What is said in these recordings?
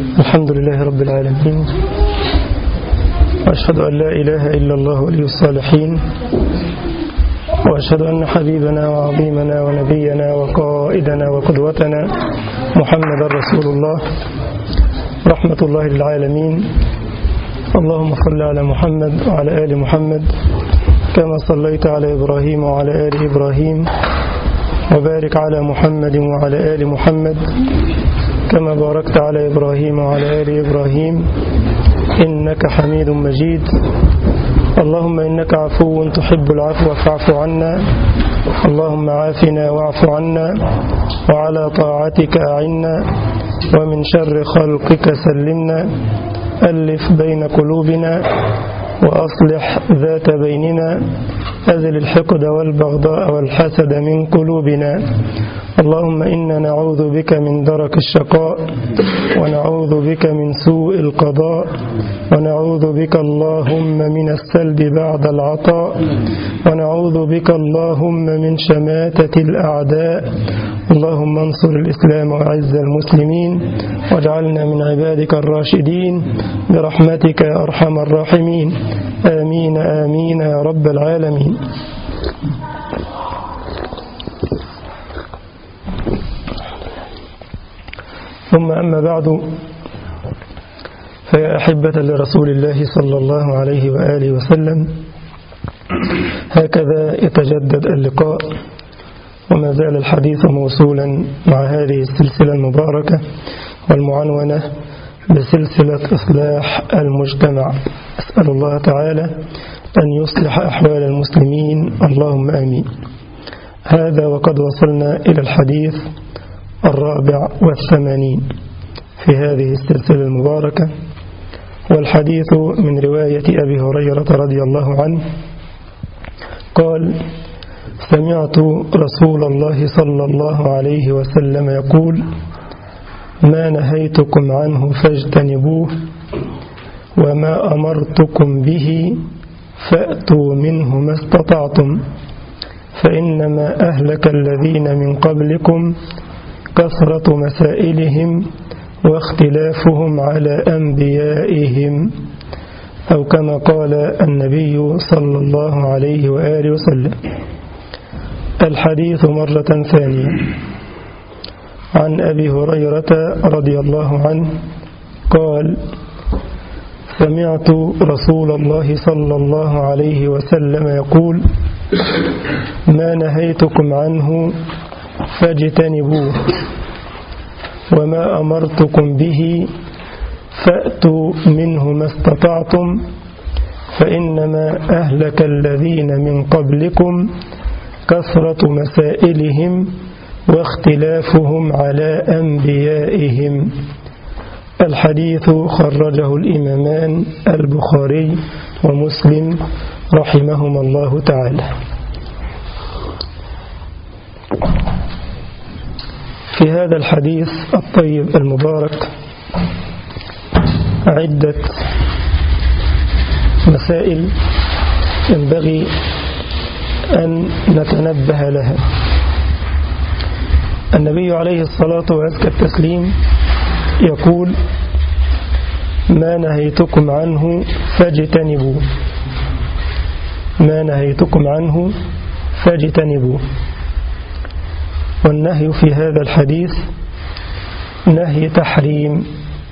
الحمد لله رب العالمين وأشهد أن لا إله إلا الله ولي الصالحين وأشهد أن حبيبنا وعظيمنا ونبينا وقائدنا وقدوتنا محمد رسول الله رحمة الله للعالمين اللهم صل على محمد وعلى آل محمد كما صليت على إبراهيم وعلى آل إبراهيم وبارك على محمد وعلى آل محمد كما باركت على إبراهيم وعلى آل إبراهيم إنك حميد مجيد اللهم إنك عفو تحب العفو فاعف عنا اللهم عافنا واعف عنا وعلى طاعتك أعنا ومن شر خلقك سلمنا ألف بين قلوبنا وأصلح ذات بيننا أزل الحقد والبغضاء والحسد من قلوبنا اللهم إنا نعوذ بك من درك الشقاء ونعوذ بك من سوء القضاء ونعوذ بك اللهم من السلب بعد العطاء ونعوذ بك اللهم من شماتة الأعداء اللهم انصر الإسلام وعز المسلمين واجعلنا من عبادك الراشدين برحمتك يا أرحم الراحمين آمين آمين يا رب العالمين ثم أما بعد فيا أحبة لرسول الله صلى الله عليه وآله وسلم هكذا يتجدد اللقاء وما زال الحديث موصولا مع هذه السلسلة المباركة والمعنونة بسلسلة إصلاح المجتمع أسأل الله تعالى أن يصلح أحوال المسلمين اللهم آمين هذا وقد وصلنا إلى الحديث الرابع والثمانين في هذه السلسلة المباركة والحديث من رواية أبي هريرة رضي الله عنه قال سمعت رسول الله صلى الله عليه وسلم يقول ما نهيتكم عنه فاجتنبوه وما أمرتكم به فأتوا منه ما استطعتم فإنما أهلك الذين من قبلكم كثرة مسائلهم واختلافهم على أنبيائهم أو كما قال النبي صلى الله عليه وآله وسلم الحديث مرة ثانية عن أبي هريرة رضي الله عنه قال سمعت رسول الله صلى الله عليه وسلم يقول ما نهيتكم عنه فاجتنبوه وما أمرتكم به فأتوا منه ما استطعتم فإنما أهلك الذين من قبلكم كثرة مسائلهم واختلافهم على أنبيائهم الحديث خرجه الإمامان البخاري ومسلم رحمهما الله تعالى في هذا الحديث الطيب المبارك عدة مسائل ينبغي أن نتنبه لها النبي عليه الصلاة وأزكى التسليم يقول ما نهيتكم عنه فاجتنبوه ما نهيتكم عنه فاجتنبوه والنهي في هذا الحديث نهي تحريم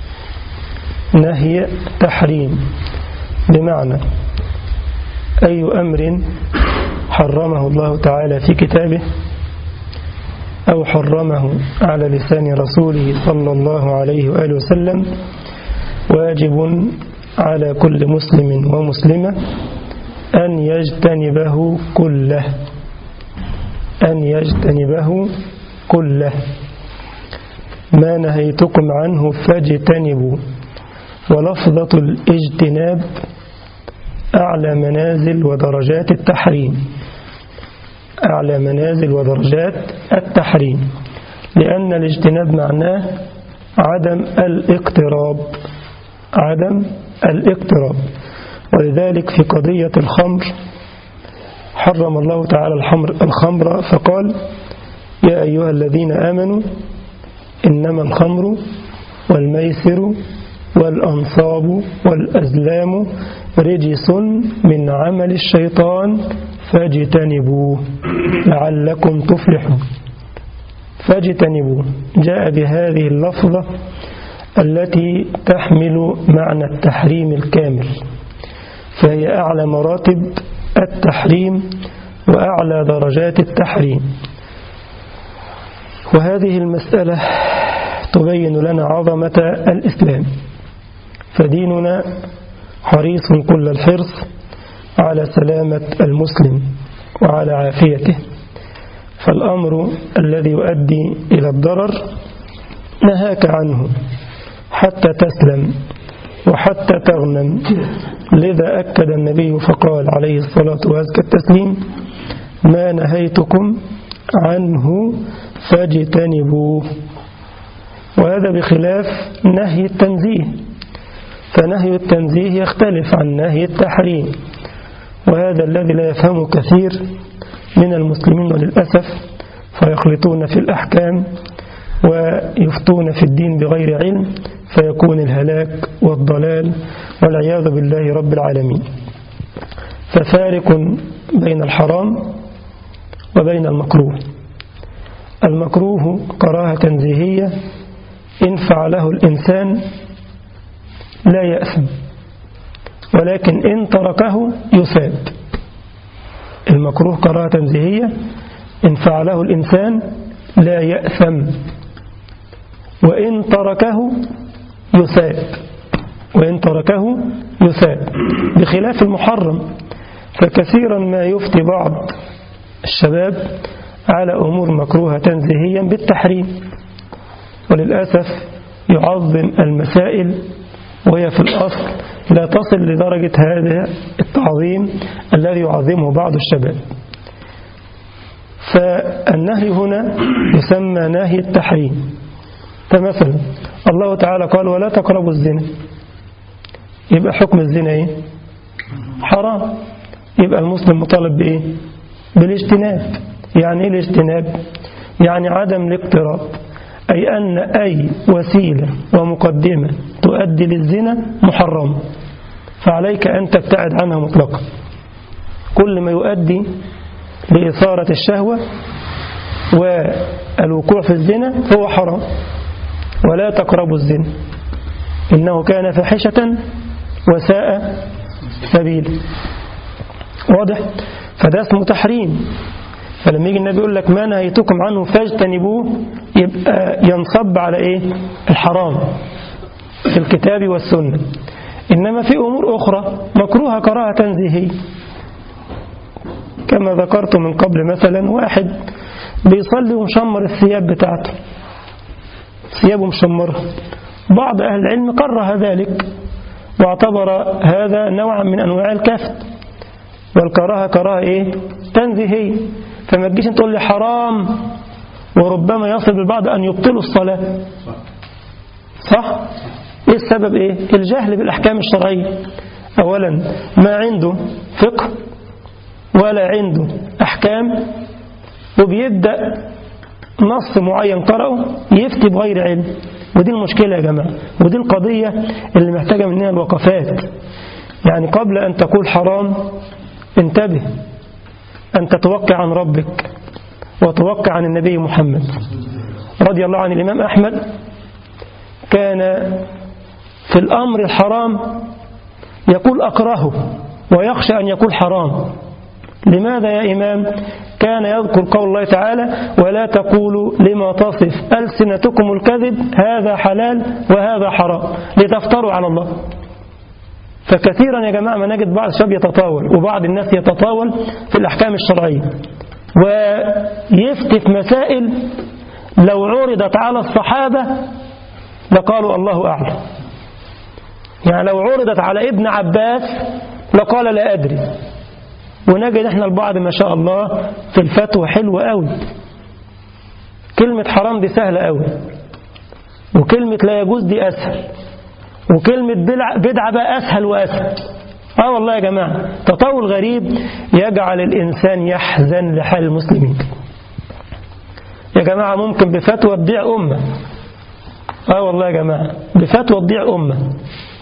نهي تحريم بمعنى أي أمر حرمه الله تعالى في كتابه أو حرمه على لسان رسوله صلى الله عليه وآله وسلم واجب على كل مسلم ومسلمة أن يجتنبه كله أن يجتنبه كله ما نهيتكم عنه فاجتنبوا ولفظة الاجتناب أعلى منازل ودرجات التحريم أعلى منازل ودرجات التحريم لأن الاجتناب معناه عدم الاقتراب عدم الاقتراب ولذلك في قضية الخمر حرم الله تعالى الخمر, الخمر فقال يا أيها الذين آمنوا إنما الخمر والميسر والأنصاب والأزلام رجس من عمل الشيطان فاجتنبوه لعلكم تفلحون فاجتنبوه جاء بهذه اللفظة التي تحمل معنى التحريم الكامل فهي أعلى مراتب التحريم وأعلى درجات التحريم وهذه المسألة تبين لنا عظمة الإسلام فديننا حريص كل الحرص على سلامة المسلم وعلى عافيته فالأمر الذي يؤدي إلى الضرر نهاك عنه حتى تسلم وحتى تغنم لذا أكد النبي فقال عليه الصلاة وأزكى التسليم ما نهيتكم عنه فاجتنبوه وهذا بخلاف نهي التنزيه فنهي التنزيه يختلف عن نهي التحريم وهذا الذي لا يفهم كثير من المسلمين وللأسف فيخلطون في الأحكام ويفتون في الدين بغير علم فيكون الهلاك والضلال والعياذ بالله رب العالمين ففارق بين الحرام وبين المكروه المكروه كراهة تنزيهية إن فعله الإنسان لا يأثم ولكن إن تركه يثاب المكروه كراهة تنزيهية إن فعله الإنسان لا يأثم وإن تركه يثاب وإن تركه يثاب بخلاف المحرم فكثيرا ما يفتي بعض الشباب على أمور مكروهة تنزيهيا بالتحريم وللأسف يعظم المسائل وهي في الأصل لا تصل لدرجة هذا التعظيم الذي يعظمه بعض الشباب فالنهي هنا يسمى نهي التحريم فمثلا الله تعالى قال ولا تقربوا الزنا يبقى حكم الزنا ايه حرام يبقى المسلم مطالب بايه بالاجتناب يعني ايه الاجتناب يعني عدم الاقتراب أي أن أي وسيلة ومقدمة تؤدي للزنا محرم فعليك أن تبتعد عنها مطلقا كل ما يؤدي لإثارة الشهوة والوقوع في الزنا هو حرام ولا تقربوا الزنا إنه كان فاحشة وساء سبيل واضح فده اسمه تحريم فلما يجي النبي يقول لك ما نهيتكم عنه فاجتنبوه يبقى ينصب على ايه الحرام في الكتاب والسنة إنما في أمور أخرى مكروهة كراهة تنزيهية كما ذكرت من قبل مثلا واحد بيصلي ومشمر الثياب بتاعته ثيابه مشمرة بعض أهل العلم كره ذلك واعتبر هذا نوعا من أنواع الكفت والكراهة كراهة إيه؟ تنزيهية فما تجيش تقول لي حرام وربما يصل بالبعض أن يبطلوا الصلاة صح؟ إيه السبب إيه؟ الجهل بالأحكام الشرعية أولا ما عنده فقه ولا عنده أحكام وبيبدأ نص معين قرأه يفتي بغير علم ودي المشكلة يا جماعة ودي القضية اللي محتاجة منها الوقفات يعني قبل أن تقول حرام انتبه أن تتوقع عن ربك وتوقع عن النبي محمد رضي الله عن الإمام أحمد كان في الأمر الحرام يقول أكرهه ويخشى أن يقول حرام لماذا يا إمام كان يذكر قول الله تعالى ولا تقولوا لما تصف ألسنتكم الكذب هذا حلال وهذا حرام لتفتروا على الله فكثيرا يا جماعة ما نجد بعض الشباب يتطاول وبعض الناس يتطاول في الأحكام الشرعية ويفتي في مسائل لو عرضت على الصحابة لقالوا الله أعلم يعني لو عرضت على ابن عباس لقال لا أدري ونجد احنا البعض ما شاء الله في الفتوى حلوة قوي كلمة حرام دي سهلة قوي وكلمة لا يجوز دي أسهل وكلمة بدعة بقى أسهل وأسهل آه والله يا جماعة تطاول غريب يجعل الإنسان يحزن لحال المسلمين يا جماعة ممكن بفتوى تبيع أمة اه والله يا جماعة بفتوى تضيع أمة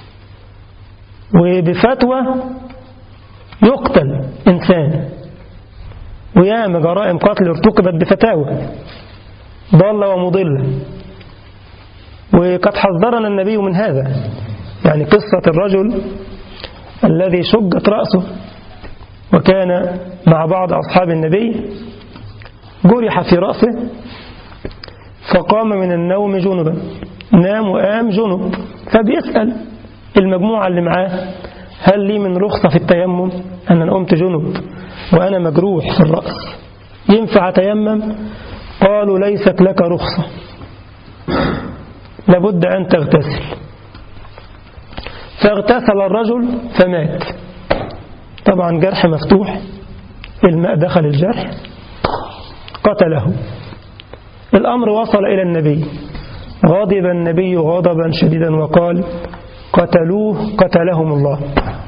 وبفتوى يقتل إنسان وياما جرائم قتل ارتكبت بفتاوى ضالة ومضلة وقد حذرنا النبي من هذا يعني قصة الرجل الذي شجت رأسه وكان مع بعض أصحاب النبي جرح في رأسه فقام من النوم جنبا نام وقام جنب فبيسأل المجموعة اللي معاه هل لي من رخصة في التيمم أنا قمت جنب وأنا مجروح في الرأس ينفع أتيمم قالوا ليست لك رخصة لابد أن تغتسل فاغتسل الرجل فمات طبعا جرح مفتوح الماء دخل الجرح قتله الأمر وصل إلى النبي غضب النبي غضبا شديدا وقال قتلوه قتلهم الله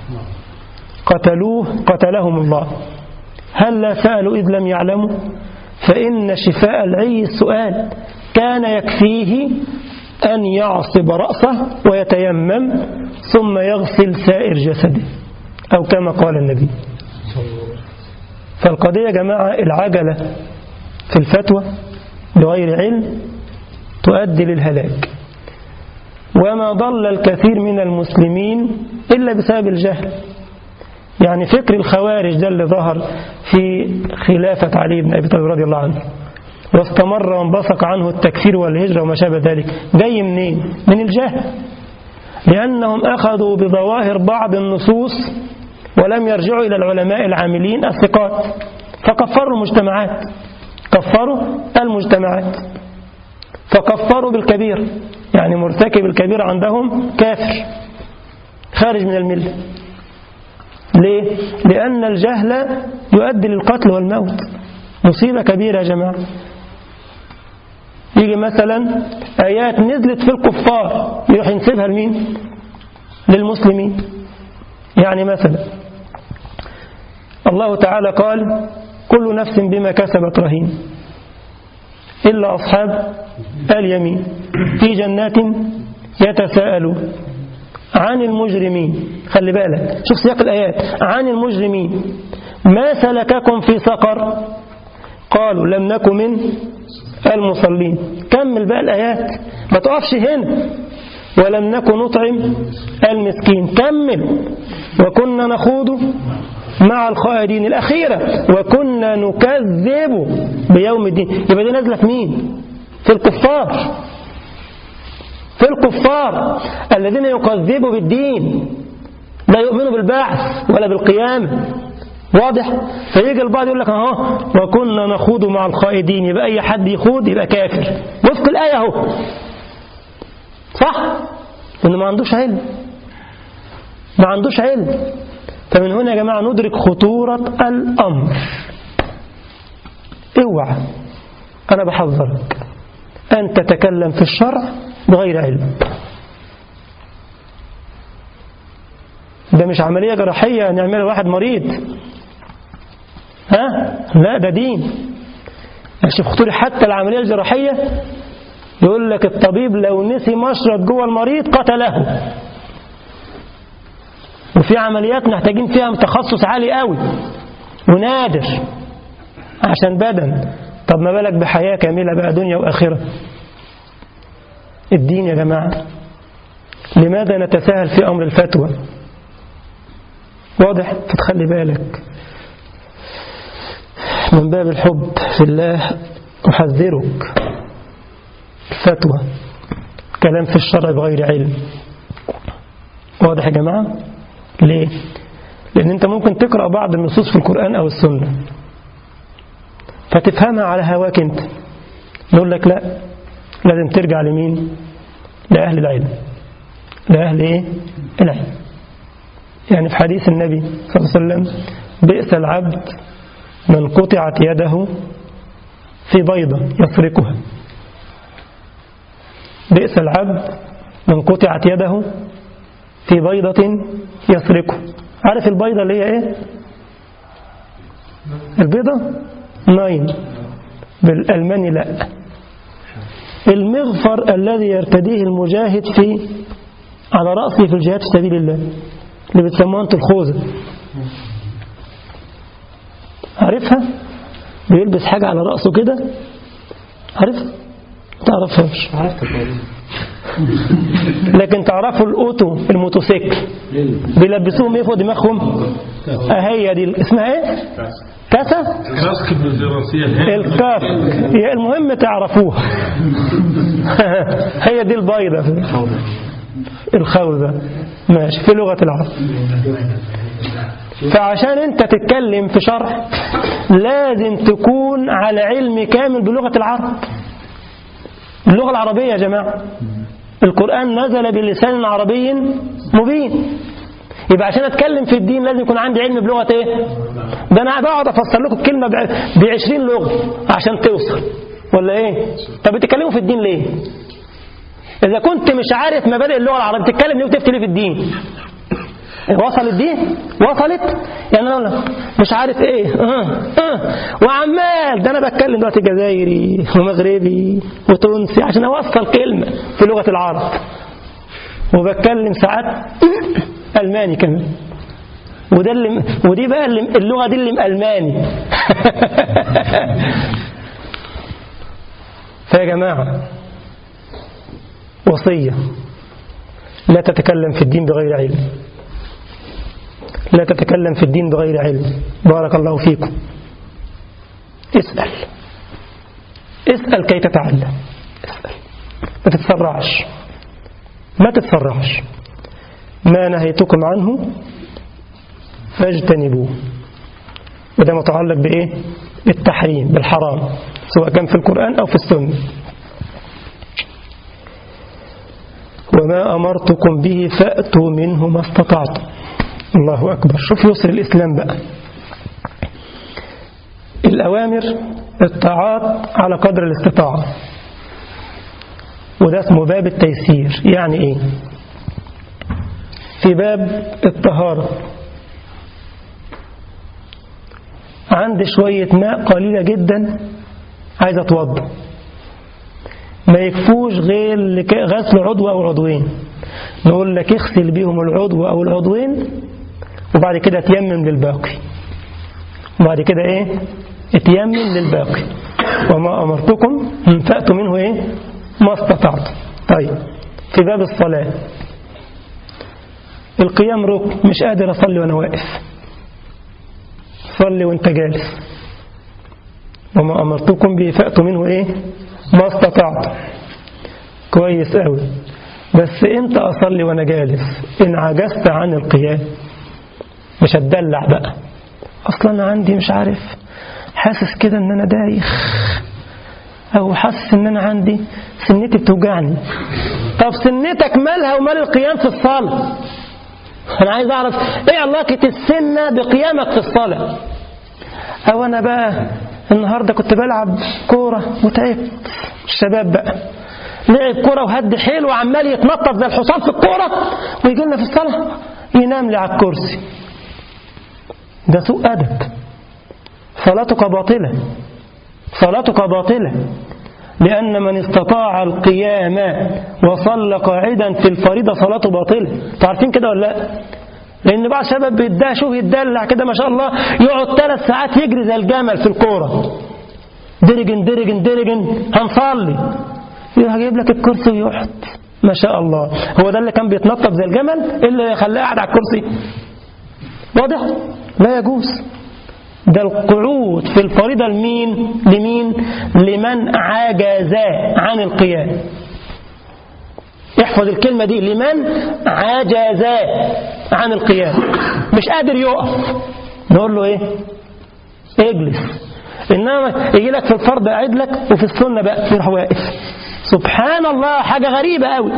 قتلوه قتلهم الله هل لا سألوا إذ لم يعلموا فإن شفاء العي السؤال كان يكفيه أن يعصب رأسه ويتيمم ثم يغسل سائر جسده أو كما قال النبي فالقضية يا جماعة العجلة في الفتوى بغير علم تؤدي للهلاك وما ضل الكثير من المسلمين إلا بسبب الجهل يعني فكر الخوارج ده اللي ظهر في خلافة علي بن أبي طالب رضي الله عنه واستمر وانبثق عنه التكفير والهجرة وما شابه ذلك جاي منين؟ من الجهل لأنهم أخذوا بظواهر بعض النصوص ولم يرجعوا إلى العلماء العاملين الثقات فكفروا المجتمعات كفروا المجتمعات فكفروا بالكبير يعني مرتكب الكبير عندهم كافر خارج من المله ليه؟ لأن الجهل يؤدي للقتل والموت مصيبة كبيرة يا جماعة يجي مثلا آيات نزلت في الكفار يروح ينسبها لمين؟ للمسلمين يعني مثلا الله تعالى قال كل نفس بما كسبت رهين إلا أصحاب اليمين في جنات يتساءلون عن المجرمين خلي بالك شوف سياق الآيات عن المجرمين ما سلككم في سقر قالوا لم نكن من المصلين كمل بقى الآيات ما تقفش هنا ولم نكن نطعم المسكين كمل وكنا نخوض مع الخائدين الأخيرة وكنا نكذب بيوم الدين يبقى دي نازلة في مين في الكفار في الكفار الذين يكذبوا بالدين لا يؤمنوا بالبعث ولا بالقيامة واضح فيجي البعض يقول لك اهو وكنا نخوض مع الخائدين يبقى اي حد يخوض يبقى كافر وفق الايه اهو صح لانه ما عندوش علم ما عندوش علم فمن هنا يا جماعه ندرك خطوره الامر اوعى انا بحذرك ان تتكلم في الشرع بغير علم ده مش عملية جراحية نعملها واحد مريض ها لا ده دين شوف خطوري حتى العملية الجراحية يقول لك الطبيب لو نسي مشرط جوه المريض قتله وفي عمليات محتاجين فيها تخصص عالي قوي ونادر عشان بدن طب ما بالك بحياة كاملة بقى دنيا وآخرة الدين يا جماعة لماذا نتساهل في أمر الفتوى واضح فتخلي بالك من باب الحب في الله أحذرك الفتوى كلام في الشرع بغير علم واضح يا جماعة ليه لأن أنت ممكن تقرأ بعض النصوص في القرآن أو السنة فتفهمها على هواك أنت نقول لك لا لازم ترجع لمين لأهل العلم لأهل إيه العلم يعني في حديث النبي صلى الله عليه وسلم بئس العبد من قطعت يده في بيضة يسرقها بئس العبد من قطعت يده في بيضة يسرقها عارف البيضة اللي هي ايه البيضة ناين بالألماني لا المغفر الذي يرتديه المجاهد في على رأسه في الجهاد في سبيل الله اللي بتسموها انتوا الخوذة عارفها بيلبس حاجة على رأسه كده عارفها تعرفهاش لكن تعرفوا الأوتو الموتوسيكل بيلبسوهم ايه فوق دماغهم اهي دي اسمها ايه كاسة كاسك بالفرنسية الكاف هي المهم تعرفوها هي دي البيضة الخوذة ماشي في لغة العرب فعشان انت تتكلم في شرح لازم تكون على علم كامل بلغة العرب اللغة العربية يا جماعة القرآن نزل بلسان عربي مبين يبقى عشان اتكلم في الدين لازم يكون عندي علم بلغة ايه ده انا بقعد افسر لكم الكلمة ب 20 لغة عشان توصل ولا ايه طب بتتكلموا في الدين ليه اذا كنت مش عارف مبادئ اللغة العربية تتكلم ليه وتفتي ليه في الدين وصلت دي وصلت يعني انا أقول مش عارف ايه اه اه وعمال ده انا بتكلم دلوقتي جزائري ومغربي وتونسي عشان اوصل كلمه في لغه العرب وبتكلم ساعات الماني كمان وده اللي ودي بقى اللي اللغه دي اللي الماني فيا جماعه وصيه لا تتكلم في الدين بغير علم لا تتكلم في الدين بغير علم بارك الله فيكم اسأل اسأل كي تتعلم اسأل ما تتسرعش ما تتسرعش ما نهيتكم عنه فاجتنبوه وده متعلق بإيه بالتحريم بالحرام سواء كان في القرآن أو في السنة وما أمرتكم به فأتوا منه ما استطعتم الله أكبر شوف يسر الإسلام بقى الأوامر الطاعات على قدر الاستطاعة وده اسمه باب التيسير يعني إيه في باب الطهارة عندي شوية ماء قليلة جدا عايز أتوضى ما يكفوش غير غسل عضو أو عضوين نقول لك اغسل بيهم العضو أو العضوين وبعد كده تيمم للباقي وبعد كده ايه اتيمم للباقي وما أمرتكم فأتوا منه ايه ما استطعتم طيب في باب الصلاة القيام ركن مش قادر أصلي وأنا واقف صلي وانت جالس وما أمرتكم به فأتوا منه ايه ما استطعتم كويس قوي بس امتى أصلي وأنا جالس إن عجزت عن القيام مش هتدلع بقى اصلا انا عندي مش عارف حاسس كده ان انا دايخ او حاسس ان انا عندي سنتي بتوجعني طب سنتك مالها ومال القيام في الصلاة انا عايز اعرف ايه علاقة السنة بقيامك في الصلاة او انا بقى النهاردة كنت بلعب كورة وتعبت الشباب بقى لعب كورة وهد حيل وعمال يتنطط زي الحصان في الكورة ويجي لنا في الصلاة ينام لي على الكرسي ده سوء أدب صلاتك باطلة صلاتك باطلة لأن من استطاع القيام وصلى قاعدا في الفريضة صلاته باطلة تعرفين كده ولا لا لأن بعض الشباب بيدعي شوف يتدلع كده ما شاء الله يقعد ثلاث ساعات يجري زي الجمل في الكورة درجن درجن درجن هنصلي هجيب لك الكرسي ويقعد ما شاء الله هو ده اللي كان بيتنطط زي الجمل اللي خلاه قاعد على الكرسي واضح لا يجوز ده القعود في الفريضة لمين لمين لمن عجز عن القيام احفظ الكلمة دي لمن عجز عن القيام مش قادر يقف نقول له ايه اجلس انما يجي لك في الفرض قاعد لك وفي السنة بقى يروح واقف سبحان الله حاجة غريبة قوي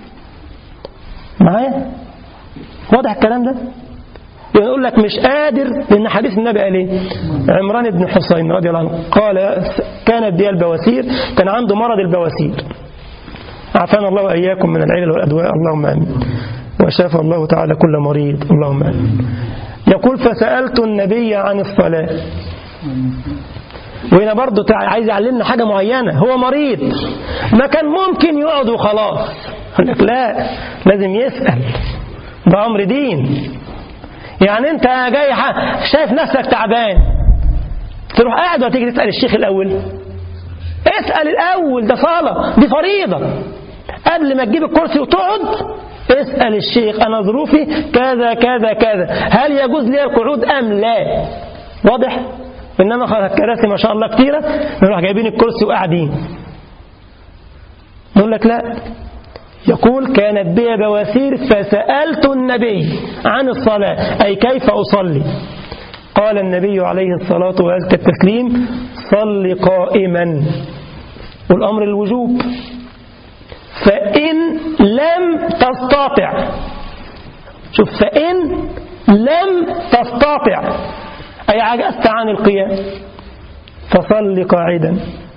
معايا واضح الكلام ده يقول لك مش قادر لأن حديث النبي قال ايه عمران بن حسين رضي الله عنه قال كانت بي البواسير كان عنده مرض البواسير عافانا الله وإياكم من العلل والأدواء اللهم آمين وشاف الله تعالى كل مريض اللهم آمين يقول فسألت النبي عن الصلاة وهنا برضه عايز يعلمنا حاجة معينة هو مريض ما كان ممكن يقعد وخلاص يقول لك لا لازم يسأل ده أمر دين يعني أنت جاي شايف نفسك تعبان تروح قاعد وتيجي تسأل الشيخ الأول اسأل الأول ده صلاة دي فريضة قبل ما تجيب الكرسي وتقعد اسأل الشيخ أنا ظروفي كذا كذا كذا هل يجوز لي القعود أم لا واضح إنما خلاص الكراسي ما شاء الله كتيرة نروح جايبين الكرسي وقاعدين نقول لك لا يقول كانت بي بواسير فسألت النبي عن الصلاة أي كيف أصلي قال النبي عليه الصلاة وأزكى التسليم صل قائما والأمر الوجوب فإن لم تستطع شوف فإن لم تستطع أي عجزت عن القيام فصل قاعدا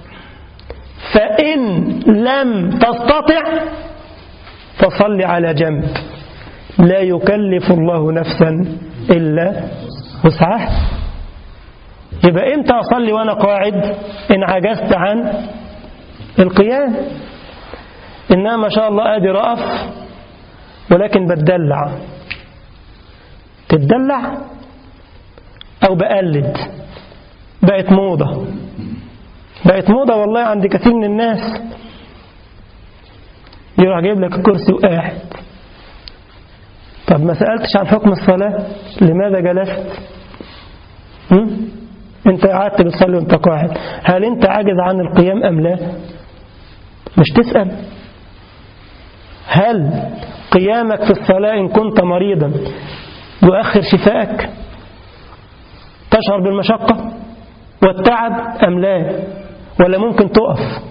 فإن لم تستطع فصل على جنب لا يكلف الله نفسا إلا وسعها يبقى امتى أصلي وأنا قاعد إن عجزت عن القيام إنها ما شاء الله قادر أقف ولكن بتدلع تتدلع أو بقلد بقت موضة بقت موضة والله عند كثير من الناس يروح جايب لك الكرسي وقاعد طب ما سألتش عن حكم الصلاة لماذا جلست هم؟ انت قعدت بتصلي وانت قاعد هل انت عاجز عن القيام ام لا مش تسأل هل قيامك في الصلاة إن كنت مريضا يؤخر شفائك تشعر بالمشقة والتعب أم لا ولا ممكن تقف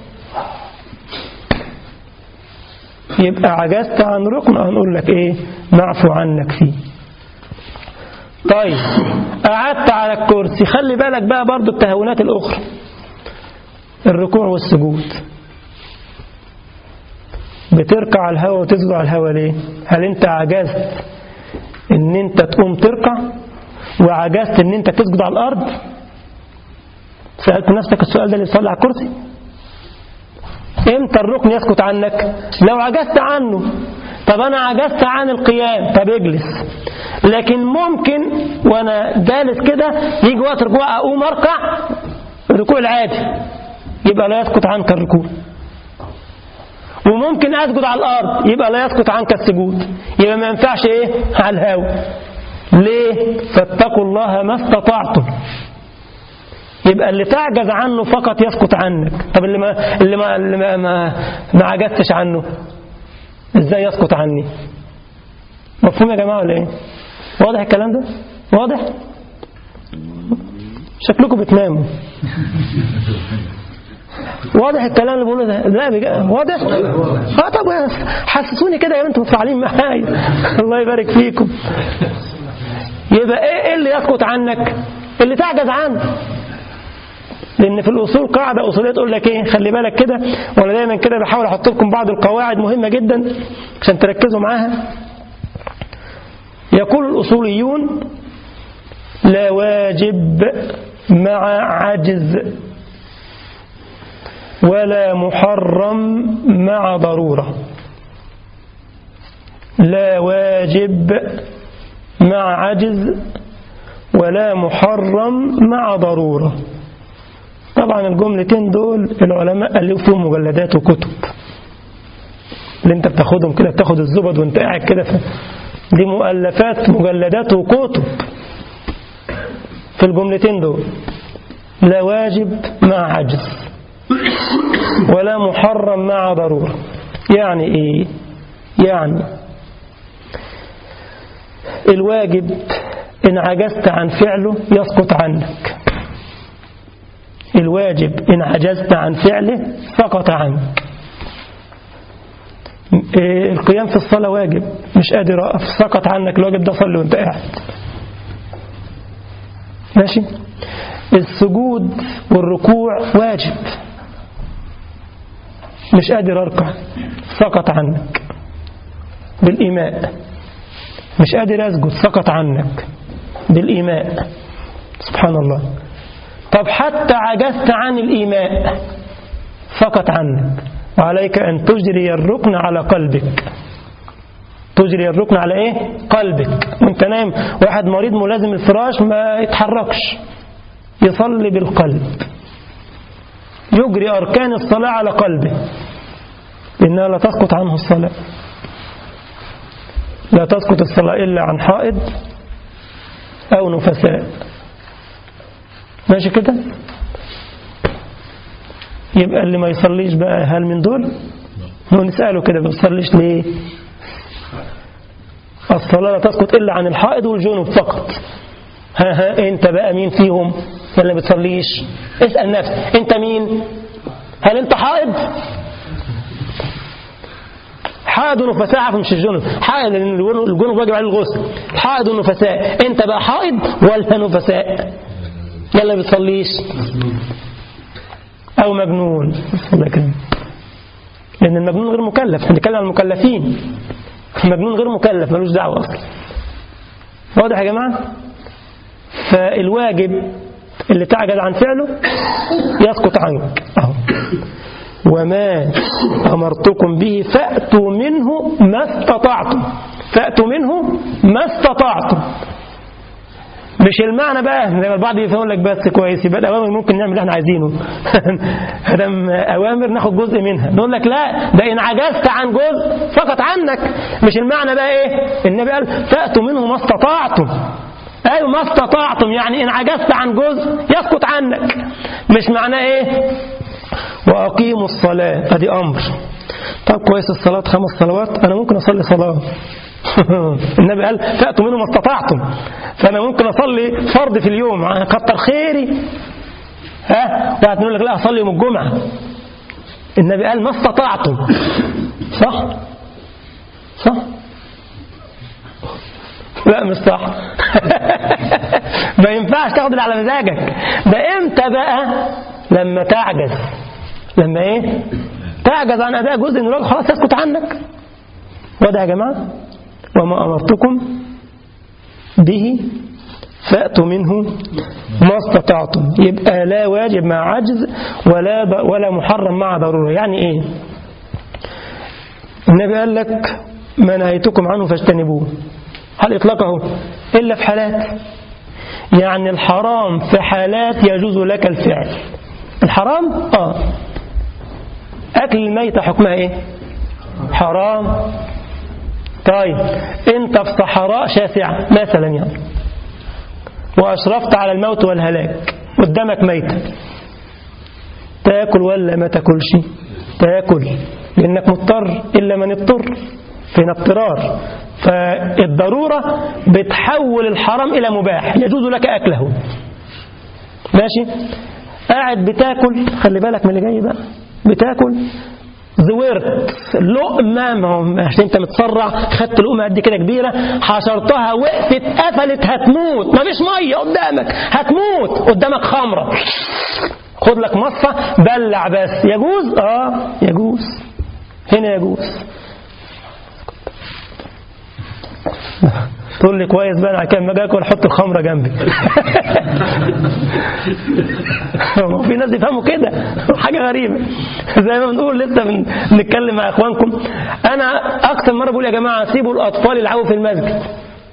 يبقى عجزت عن ركن هنقول لك ايه نعفو عنك فيه طيب قعدت على الكرسي خلي بالك بقى برضو التهونات الأخرى الركوع والسجود بتركع على الهواء وتسجد على الهواء ليه هل انت عجزت ان انت تقوم تركع وعجزت ان انت تسجد على الارض سألت نفسك السؤال ده اللي يصلي على الكرسي امتى الركن يسكت عنك لو عجزت عنه طب انا عجزت عن القيام طب اجلس لكن ممكن وانا جالس كده يجي وقت ركوع اقوم اركع الركوع العادي يبقى لا يسكت عنك الركوع وممكن اسجد على الارض يبقى لا يسقط عنك السجود يبقى ما ينفعش ايه على الهوا ليه فاتقوا الله ما استطعتم يبقى اللي تعجز عنه فقط يسقط عنك طب اللي ما اللي ما اللي ما, ما, ما عجزتش عنه ازاي يسقط عني مفهوم يا جماعه ولا ايه واضح الكلام ده واضح شكلكم بتناموا واضح الكلام اللي بقوله ده لا بجد واضح اه طب حسسوني كده يا انتم متفاعلين معايا الله يبارك فيكم يبقى ايه اللي يسقط عنك اللي تعجز عنه لان في الاصول قاعده اصوليه تقول لك ايه خلي بالك كده وانا دايما كده بحاول احط لكم بعض القواعد مهمه جدا عشان تركزوا معاها يقول الاصوليون لا واجب مع عجز ولا محرم مع ضرورة لا واجب مع عجز ولا محرم مع ضرورة طبعا الجملتين دول العلماء ألفوا فيهم مجلدات وكتب اللي انت بتاخدهم كده بتاخد الزبد وانت قاعد كده دي مؤلفات مجلدات وكتب في الجملتين دول لا واجب مع عجز ولا محرم مع ضرورة يعني ايه يعني الواجب إن عجزت عن فعله يسقط عنك الواجب إن عجزت عن فعله سقط عنك القيام في الصلاة واجب مش قادر أقف سقط عنك الواجب ده صلي وانت قاعد ماشي السجود والركوع واجب مش قادر أركع سقط عنك بالإيماء مش قادر أسجد سقط عنك بالإيماء سبحان الله طب حتى عجزت عن الإيماء فقط عنك وعليك أن تجري الركن على قلبك تجري الركن على ايه قلبك وانت نايم واحد مريض ملازم الفراش ما يتحركش يصلي بالقلب يجري أركان الصلاة على قلبه إنها لا تسقط عنه الصلاة لا تسقط الصلاة إلا عن حائض أو نفساء ماشي كده يبقى اللي ما يصليش بقى هل من دول ونسأله كده ما بتصليش ليه الصلاة لا تسقط إلا عن الحائض والجنوب فقط ها ها انت بقى مين فيهم اللي ما بتصليش اسأل نفسك انت مين هل انت حائض حائض ونفساء مش الجنوب حائض لأن الجنوب واجب عليه الغسل حائض ونفساء انت بقى حائض ولا نفساء يلا ما بتصليش او مجنون الله يكرمك لان المجنون غير مكلف احنا بنتكلم عن المكلفين المجنون غير مكلف ملوش دعوه اصلا واضح يا جماعه فالواجب اللي تعجز عن فعله يسقط عنك أهو. وما أمرتكم به فأتوا منه ما استطعتم فأتوا منه ما استطعتم مش المعنى بقى زي ما البعض يفهم لك بس كويس يبقى الأوامر ممكن نعمل اللي احنا عايزينه هدم أوامر ناخد جزء منها نقول لك لا ده إن عجزت عن جزء فقط عنك مش المعنى بقى إيه النبي قال فأتوا منه ما استطعتم أيوة ما استطعتم يعني إن عجزت عن جزء يسقط عنك مش معناه إيه وأقيموا الصلاة أدي أمر طب كويس الصلاة خمس صلوات أنا ممكن أصلي صلاة النبي قال فأتوا منه ما استطعتم فأنا ممكن أصلي فرض في اليوم كتر خيري ها واحد يقول لك لا أصلي يوم الجمعة النبي قال ما استطعتم صح صح لا مش صح ما ينفعش تاخد اللي على مزاجك ده امتى بقى لما تعجز لما ايه تعجز عن اداء جزء من الواجب خلاص يسكت عنك وده يا جماعه وما امرتكم به فاتوا منه ما استطعتم يبقى لا واجب مع عجز ولا ولا محرم مع ضروره يعني ايه النبي قال لك ما نهيتكم عنه فاجتنبوه هل إطلاقه إلا في حالات يعني الحرام في حالات يجوز لك الفعل الحرام آه أكل الميتة حكمها إيه حرام طيب أنت في صحراء شاسعة مثلا يعني وأشرفت على الموت والهلاك قدامك ميتة تاكل ولا ما تاكلش تاكل لأنك مضطر إلا من اضطر فينا اضطرار فالضرورة بتحول الحرام إلى مباح يجوز لك أكله ماشي قاعد بتاكل خلي بالك من اللي جاي بقى بتاكل زورت لقمة ما هو عشان انت متسرع خدت لقمة قد كده كبيرة حشرتها وقفت قفلت هتموت ما فيش مية قدامك هتموت قدامك خمرة خد لك مصة بلع بس يجوز اه يجوز هنا يجوز تقول لي كويس بقى انا كان ما اجي اكل احط الخمره جنبي في ناس يفهموا كده حاجه غريبه زي ما بنقول لسه بنتكلم مع اخوانكم انا اكثر مره بقول يا جماعه سيبوا الاطفال يلعبوا في المسجد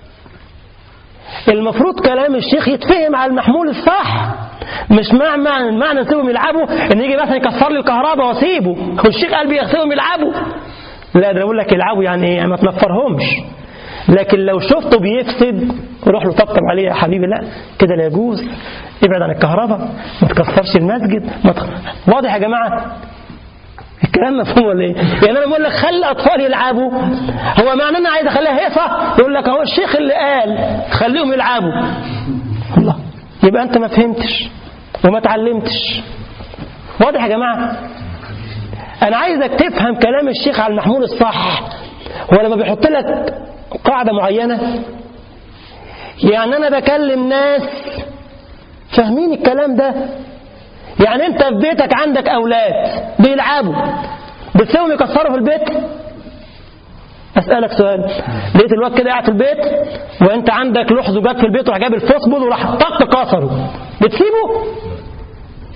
المفروض كلام الشيخ يتفهم على المحمول الصح مش معنى معنى نسيبهم يلعبوا ان يجي مثلا يكسر لي الكهرباء واسيبه والشيخ قال بيغسلهم يلعبوا لا ده بقول لك يلعبوا يعني ايه ما تنفرهمش لكن لو شفته بيفسد روح له طبطب عليه يا حبيبي لا كده لا يجوز ابعد عن الكهرباء ما تكسرش المسجد ما تخ... واضح يا جماعه الكلام مفهوم ولا ايه؟ يعني انا بقول لك خلي الاطفال يلعبوا هو معنى انا عايز اخليها هيصه يقول لك اهو الشيخ اللي قال خليهم يلعبوا الله يبقى انت ما فهمتش وما اتعلمتش واضح يا جماعه انا عايزك تفهم كلام الشيخ على المحمول الصح هو لما بيحط لك قاعدة معينة يعني أنا بكلم ناس فاهمين الكلام ده يعني أنت في بيتك عندك أولاد بيلعبوا بتسيبهم يكسروا في البيت أسألك سؤال لقيت الواد كده قاعد في البيت وأنت عندك لوح زجاج في البيت وراح جاب الفوسبول وراح طق كسره بتسيبه؟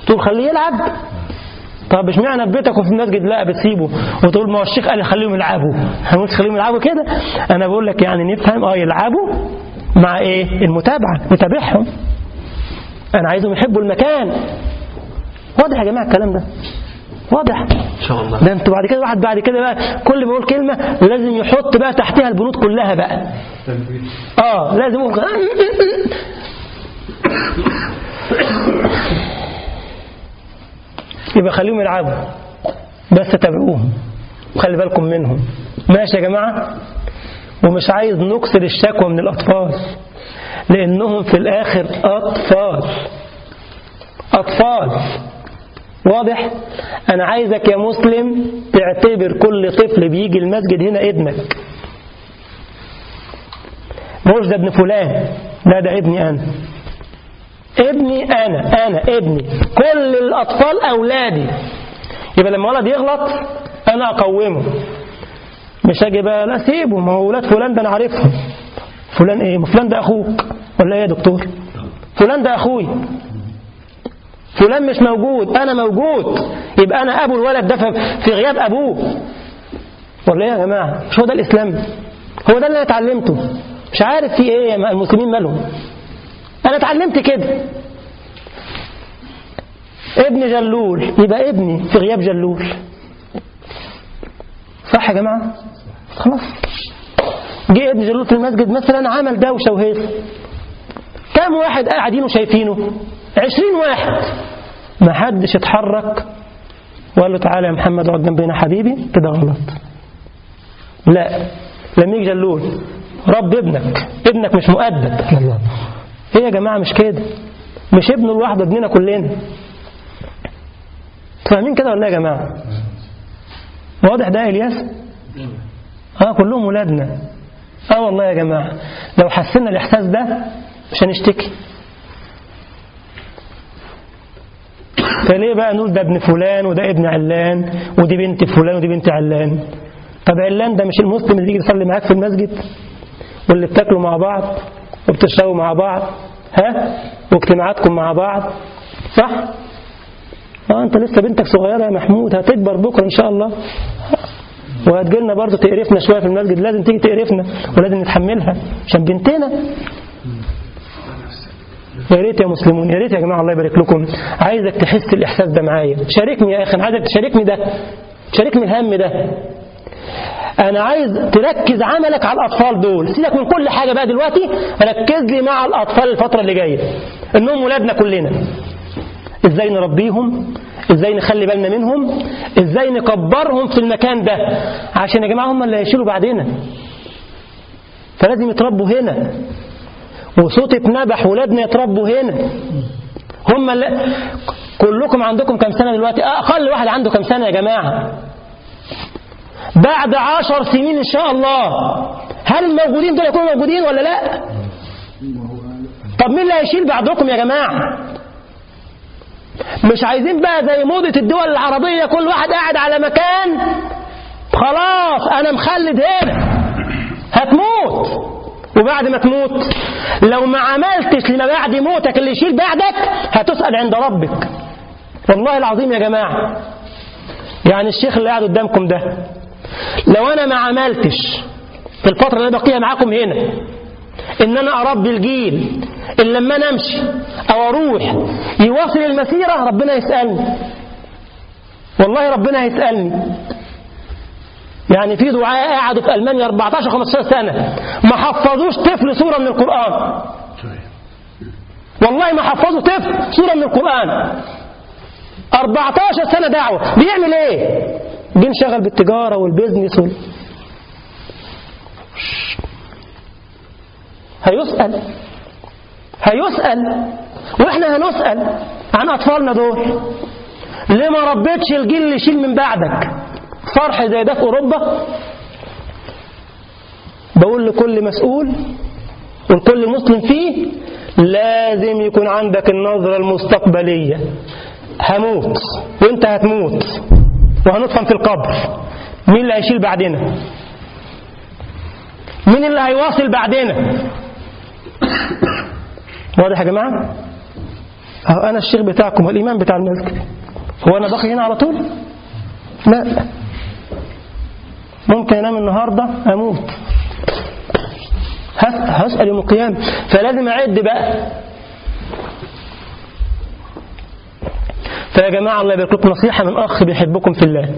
تقول خليه يلعب طب اشمعنى في بيتك وفي المسجد لا بتسيبه وتقول ما هو الشيخ قال لي خليهم يلعبوا هنقول خليهم يلعبوا كده انا بقول لك يعني نفهم اه يلعبوا مع ايه المتابعه نتابعهم انا عايزهم يحبوا المكان واضح يا جماعه الكلام ده واضح ان شاء الله ده انتوا بعد كده واحد بعد كده بقى كل ما يقول كلمه لازم يحط بقى تحتها البنود كلها بقى اه لازم يقول يبقى خليهم يلعبوا بس تابعوهم وخلي بالكم منهم ماشي يا جماعه ومش عايز نكسر الشكوى من الاطفال لانهم في الاخر اطفال اطفال واضح انا عايزك يا مسلم تعتبر كل طفل بيجي المسجد هنا ابنك مش ده ابن فلان لا ده ابني انا ابني انا انا ابني كل الاطفال اولادي يبقى لما ولد يغلط انا اقومه مش اجي بقى لا سيبه ما هو ولاد فلان ده انا عارفهم فلان ايه ما فلان ده اخوك ولا ايه يا دكتور فلان ده اخوي فلان مش موجود انا موجود يبقى انا ابو الولد ده في غياب ابوه ولا ايه يا جماعه مش هو ده الاسلام هو ده اللي انا اتعلمته مش عارف في ايه المسلمين مالهم انا اتعلمت كده ابن جلول يبقى ابني في غياب جلول صح يا جماعه خلاص جه ابن جلول في المسجد مثلا عمل دوشه وهيص كم واحد قاعدين وشايفينه عشرين واحد ما حدش اتحرك وقال له تعالى يا محمد اقعد جنبنا حبيبي كده غلط لا لما يجي جلول رب ابنك ابنك مش مؤدب الله ايه يا جماعه مش كده مش ابنه لوحده ابننا كلنا فاهمين كده ولا يا جماعه واضح ده يا الياس اه كلهم ولادنا اه والله يا جماعه لو حسينا الاحساس ده مش هنشتكي فليه بقى نقول ده ابن فلان وده ابن علان ودي بنت فلان ودي بنت علان طب علان ده مش المسلم اللي يجي يصلي معاك في المسجد واللي بتاكلوا مع بعض وبتشربوا مع بعض ها واجتماعاتكم مع بعض صح اه انت لسه بنتك صغيره يا محمود هتكبر بكره ان شاء الله وهتجي لنا برضه تقرفنا شويه في المسجد لازم تيجي تقرفنا ولازم نتحملها عشان بنتنا يا ريت يا مسلمون يا ريت يا جماعه الله يبارك لكم عايزك تحس الاحساس ده معايا شاركني يا اخي انا عايزك تشاركني ده تشاركني الهم ده انا عايز تركز عملك على الاطفال دول سيبك من كل حاجه بقى دلوقتي ركز لي مع الاطفال الفتره اللي جايه انهم ولادنا كلنا ازاي نربيهم ازاي نخلي بالنا منهم ازاي نكبرهم في المكان ده عشان يا جماعه هم اللي هيشيلوا بعدنا فلازم يتربوا هنا وصوت اتنبح ولادنا يتربوا هنا هم اللي كلكم عندكم كم سنة دلوقتي أقل واحد عنده كم سنة يا جماعة بعد عشر سنين إن شاء الله هل الموجودين دول يكونوا موجودين ولا لا طب مين اللي هيشيل بعدكم يا جماعة مش عايزين بقى زي موضة الدول العربية كل واحد قاعد على مكان خلاص أنا مخلد هنا هتموت وبعد ما تموت لو ما عملتش لما بعد موتك اللي يشيل بعدك هتسأل عند ربك والله العظيم يا جماعة يعني الشيخ اللي قاعد قدامكم ده لو أنا ما عملتش في الفترة اللي بقيها معاكم هنا إن أنا أربي الجيل اللي لما أنا أمشي أو أروح يواصل المسيرة ربنا يسألني والله ربنا هيسألني يعني في دعاء قعدوا في ألمانيا 14 15 سنة ما حفظوش طفل سورة من القرآن والله ما حفظوا طفل سورة من القرآن 14 سنة دعوة بيعمل ايه جه انشغل بالتجارة والبيزنس وال... هيسأل هيسأل واحنا هنسأل عن أطفالنا دول ليه ما ربيتش الجيل اللي يشيل من بعدك فرح زي ده في أوروبا بقول لكل مسؤول والكل مسلم فيه لازم يكون عندك النظرة المستقبلية هموت وانت هتموت وهندفن في القبر مين اللي هيشيل بعدنا مين اللي هيواصل بعدنا واضح يا جماعة أهو أنا الشيخ بتاعكم والإمام بتاع المسجد هو أنا باقي هنا على طول لا ممكن أنام النهاردة أموت هس- هسأل يوم القيامة فلازم أعد بقى فيا جماعة الله يبارك لكم نصيحة من أخ بيحبكم في الله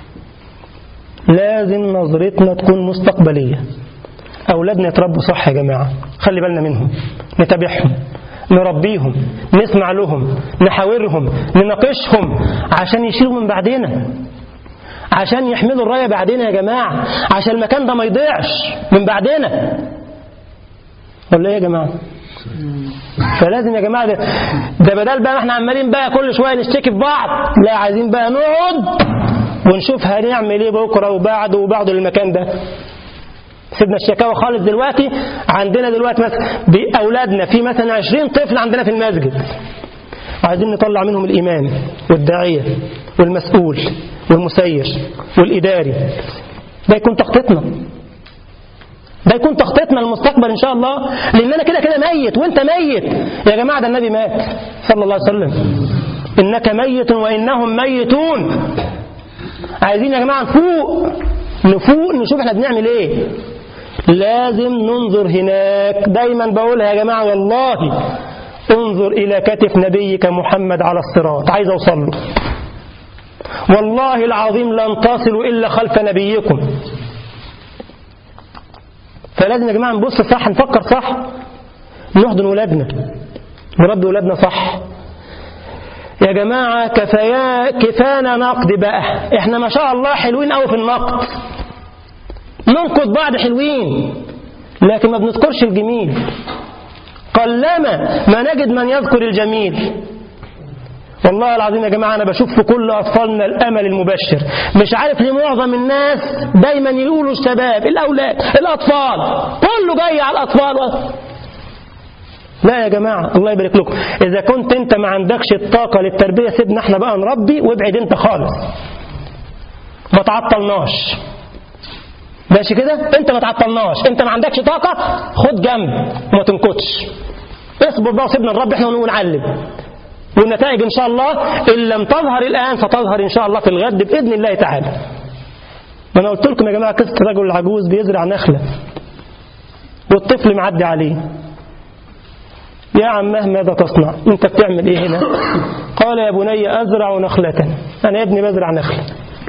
لازم نظرتنا تكون مستقبلية أولادنا يتربوا صح يا جماعة خلي بالنا منهم نتابعهم نربيهم نسمع لهم نحاورهم نناقشهم عشان يشيلوا من بعدنا عشان يحملوا الراية بعدنا يا جماعة عشان المكان ده ما يضيعش من بعدنا ولا ايه يا جماعة فلازم يا جماعة ده, ده بدل بقى احنا عمالين بقى كل شوية نشتكي في بعض لا عايزين بقى نقعد ونشوف هنعمل ايه بكرة وبعده وبعده للمكان ده سيبنا الشكاوى خالص دلوقتي عندنا دلوقتي مثلا بأولادنا في مثلا 20 طفل عندنا في المسجد عايزين نطلع منهم الإمام والداعية والمسؤول والمسير والإداري ده يكون تخطيطنا ده يكون تخطيطنا للمستقبل إن شاء الله لأن أنا كده كده ميت وأنت ميت يا جماعة ده النبي مات صلى الله عليه وسلم إنك ميت وإنهم ميتون عايزين يا جماعة نفوق نفوق نشوف احنا بنعمل ايه لازم ننظر هناك دايما بقولها يا جماعة والله انظر إلى كتف نبيك محمد على الصراط عايز أوصل له والله العظيم لن تصلوا إلا خلف نبيكم فلازم يا جماعة نبص صح نفكر صح نحضن ولادنا نربي ولادنا صح يا جماعة كفايا كفانا نقد بقى احنا ما شاء الله حلوين قوي في النقد ننقد بعض حلوين لكن ما بنذكرش الجميل قلما ما نجد من يذكر الجميل والله العظيم يا جماعة أنا بشوف في كل أطفالنا الأمل المبشر مش عارف ليه معظم الناس دايما يقولوا الشباب الأولاد الأطفال كله جاي على الأطفال لا يا جماعة الله يبارك لكم إذا كنت أنت ما عندكش الطاقة للتربية سيبنا احنا بقى نربي وابعد أنت خالص ما تعطلناش ماشي كده انت ما تعطلناش انت ما عندكش طاقة خد جنب وما تنكتش اصبر بقى وسيبنا نربي احنا ونعلم والنتائج ان شاء الله ان لم تظهر الان ستظهر ان شاء الله في الغد باذن الله تعالى ما انا قلت لكم يا جماعه قصه الرجل العجوز بيزرع نخله والطفل معدي عليه يا عماه ماذا تصنع انت بتعمل ايه هنا قال يا بني ازرع نخله انا يا ابني بزرع نخله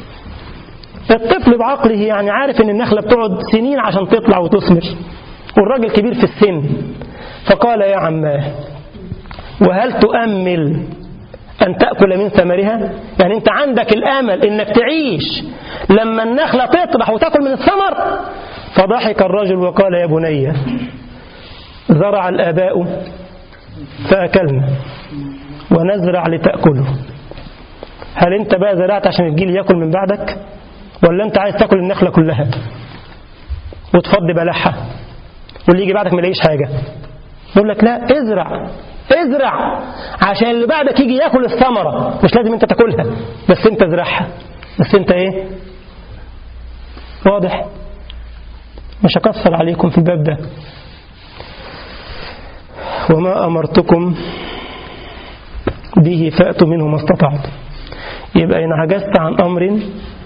الطفل بعقله يعني عارف ان النخله بتقعد سنين عشان تطلع وتثمر والراجل كبير في السن فقال يا عماه وهل تؤمل أن تأكل من ثمرها يعني أنت عندك الأمل أنك تعيش لما النخلة تطرح وتأكل من الثمر فضحك الرجل وقال يا بني زرع الآباء فأكلنا ونزرع لتأكله هل أنت بقى زرعت عشان الجيل يأكل من بعدك ولا أنت عايز تأكل النخلة كلها وتفضي بلحها واللي يجي بعدك ما يلاقيش حاجة يقول لك لا ازرع ازرع عشان اللي بعدك يجي ياكل الثمرة مش لازم انت تاكلها بس انت ازرعها بس انت ايه واضح مش هكسر عليكم في الباب ده وما أمرتكم به فأتوا منه ما استطعتم يبقى إن عجزت عن أمر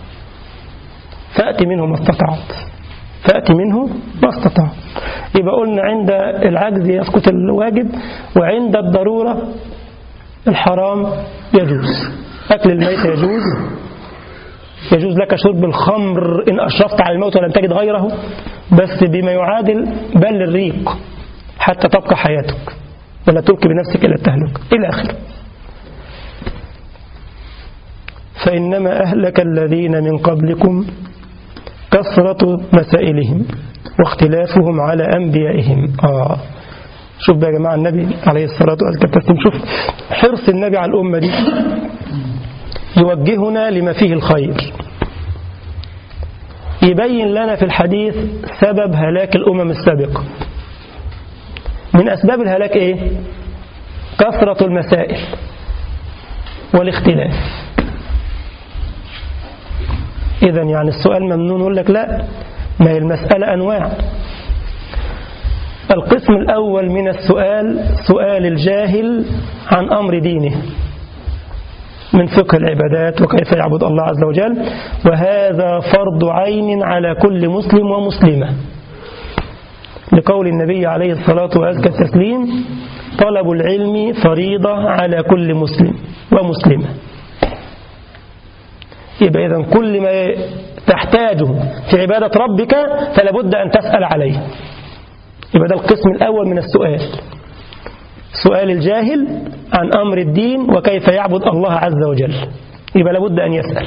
فأتي منه ما استطعت فأتي منه ما استطعت يبقى قلنا عند العجز يسقط الواجب وعند الضرورة الحرام يجوز أكل الميت يجوز يجوز لك شرب الخمر إن أشرفت على الموت ولم تجد غيره بس بما يعادل بل الريق حتى تبقى حياتك ولا تلقي بنفسك إلى التهلك إلى آخره فإنما أهلك الذين من قبلكم كثرة مسائلهم واختلافهم على أنبيائهم آه شوف بقى يا جماعة النبي عليه الصلاة والسلام شوف حرص النبي على الأمة دي يوجهنا لما فيه الخير يبين لنا في الحديث سبب هلاك الأمم السابقة من أسباب الهلاك إيه كثرة المسائل والاختلاف إذا يعني السؤال ممنون يقول لك لا ما هي المسألة أنواع القسم الأول من السؤال سؤال الجاهل عن أمر دينه من فقه العبادات وكيف يعبد الله عز وجل وهذا فرض عين على كل مسلم ومسلمة لقول النبي عليه الصلاة وأزكى التسليم طلب العلم فريضة على كل مسلم ومسلمة يبقى إذن كل ما تحتاجه في عبادة ربك فلا بد أن تسأل عليه يبقى ده القسم الأول من السؤال سؤال الجاهل عن أمر الدين وكيف يعبد الله عز وجل يبقى لابد أن يسأل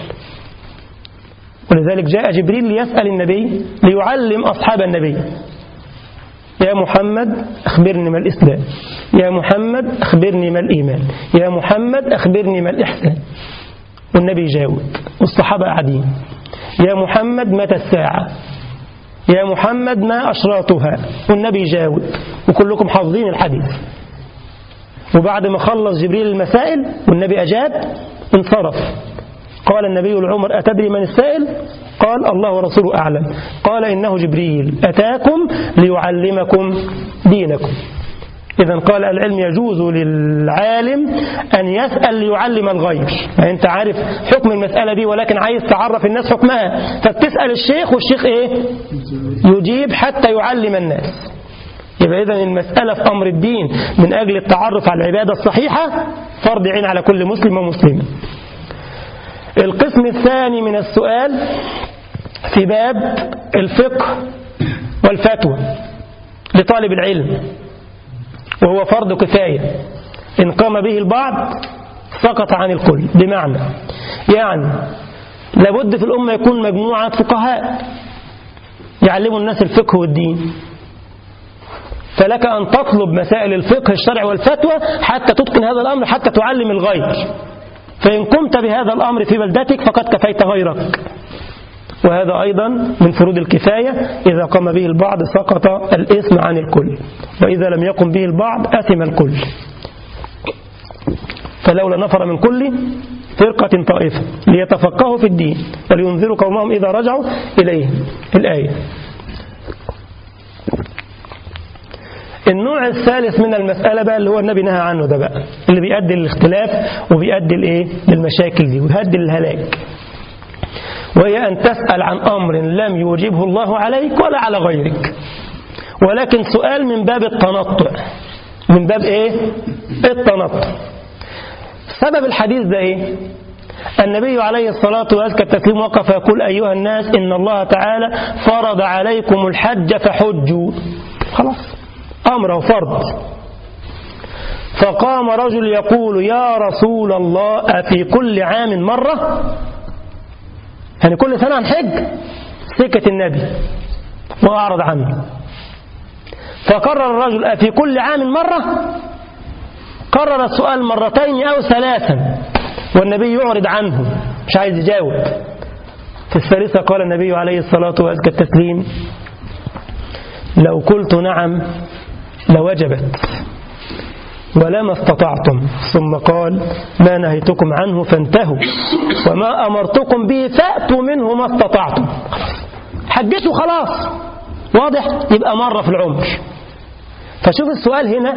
ولذلك جاء جبريل ليسأل النبي ليعلم أصحاب النبي يا محمد أخبرني ما الإسلام يا محمد أخبرني ما الإيمان يا محمد أخبرني ما الإحسان والنبي يجاوب والصحابة قاعدين يا محمد متى الساعة يا محمد ما أشراطها والنبي يجاوب وكلكم حافظين الحديث وبعد ما خلص جبريل المسائل والنبي أجاب انصرف قال النبي لعمر أتدري من السائل قال الله ورسوله أعلم قال إنه جبريل أتاكم ليعلمكم دينكم إذا قال العلم يجوز للعالم أن يسأل ليعلم الغير يعني أنت عارف حكم المسألة دي ولكن عايز تعرف الناس حكمها فبتسأل الشيخ والشيخ إيه يجيب حتى يعلم الناس يبقى إذا المسألة في أمر الدين من أجل التعرف على العبادة الصحيحة فرض عين على كل مسلم ومسلمة القسم الثاني من السؤال في باب الفقه والفتوى لطالب العلم وهو فرض كفاية إن قام به البعض سقط عن الكل بمعنى يعني لابد في الأمة يكون مجموعة فقهاء يعلموا الناس الفقه والدين فلك أن تطلب مسائل الفقه الشرع والفتوى حتى تتقن هذا الأمر حتى تعلم الغير فإن قمت بهذا الأمر في بلدتك فقد كفيت غيرك وهذا أيضا من فروض الكفاية إذا قام به البعض سقط الإثم عن الكل وإذا لم يقم به البعض أثم الكل فلولا نفر من كل فرقة طائفة ليتفقهوا في الدين ولينذروا قومهم إذا رجعوا إليه الآية النوع الثالث من المسألة بقى اللي هو النبي نهى عنه ده بقى اللي بيؤدي للاختلاف وبيؤدي لإيه للمشاكل دي ويؤدي للهلاك وهي أن تسأل عن أمر لم يوجبه الله عليك ولا على غيرك ولكن سؤال من باب التنطع من باب إيه التنطع سبب الحديث ده إيه النبي عليه الصلاة والسلام وقف يقول أيها الناس إن الله تعالى فرض عليكم الحج فحجوا خلاص أمره فرض فقام رجل يقول يا رسول الله أفي كل عام مرة يعني كل سنة هنحج سكة النبي وأعرض عنه فقرر الرجل أفي كل عام مرة قرر السؤال مرتين أو ثلاثا والنبي يعرض عنه مش عايز يجاوب في الثالثة قال النبي عليه الصلاة وأزكى التسليم لو قلت نعم لوجبت ولما استطعتم ثم قال ما نهيتكم عنه فانتهوا وما أمرتكم به فأتوا منه ما استطعتم حجتوا خلاص واضح يبقى مرة في العمر فشوف السؤال هنا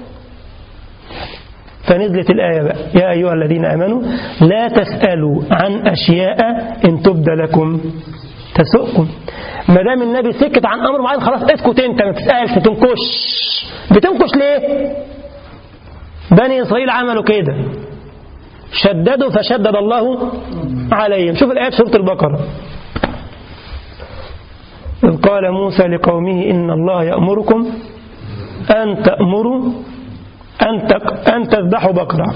فنزلت الآية بقى يا أيها الذين آمنوا لا تسألوا عن أشياء إن تبدى لكم تسؤكم ما دام النبي سكت عن أمر معين خلاص اسكت أنت ما تسألش ما تنكش بتنكش ليه بني إسرائيل عملوا كده شددوا فشدد الله عليهم شوف الآيات سورة البقرة إذ قال موسى لقومه إن الله يأمركم أن تأمروا أن, تك أن تذبحوا بقرة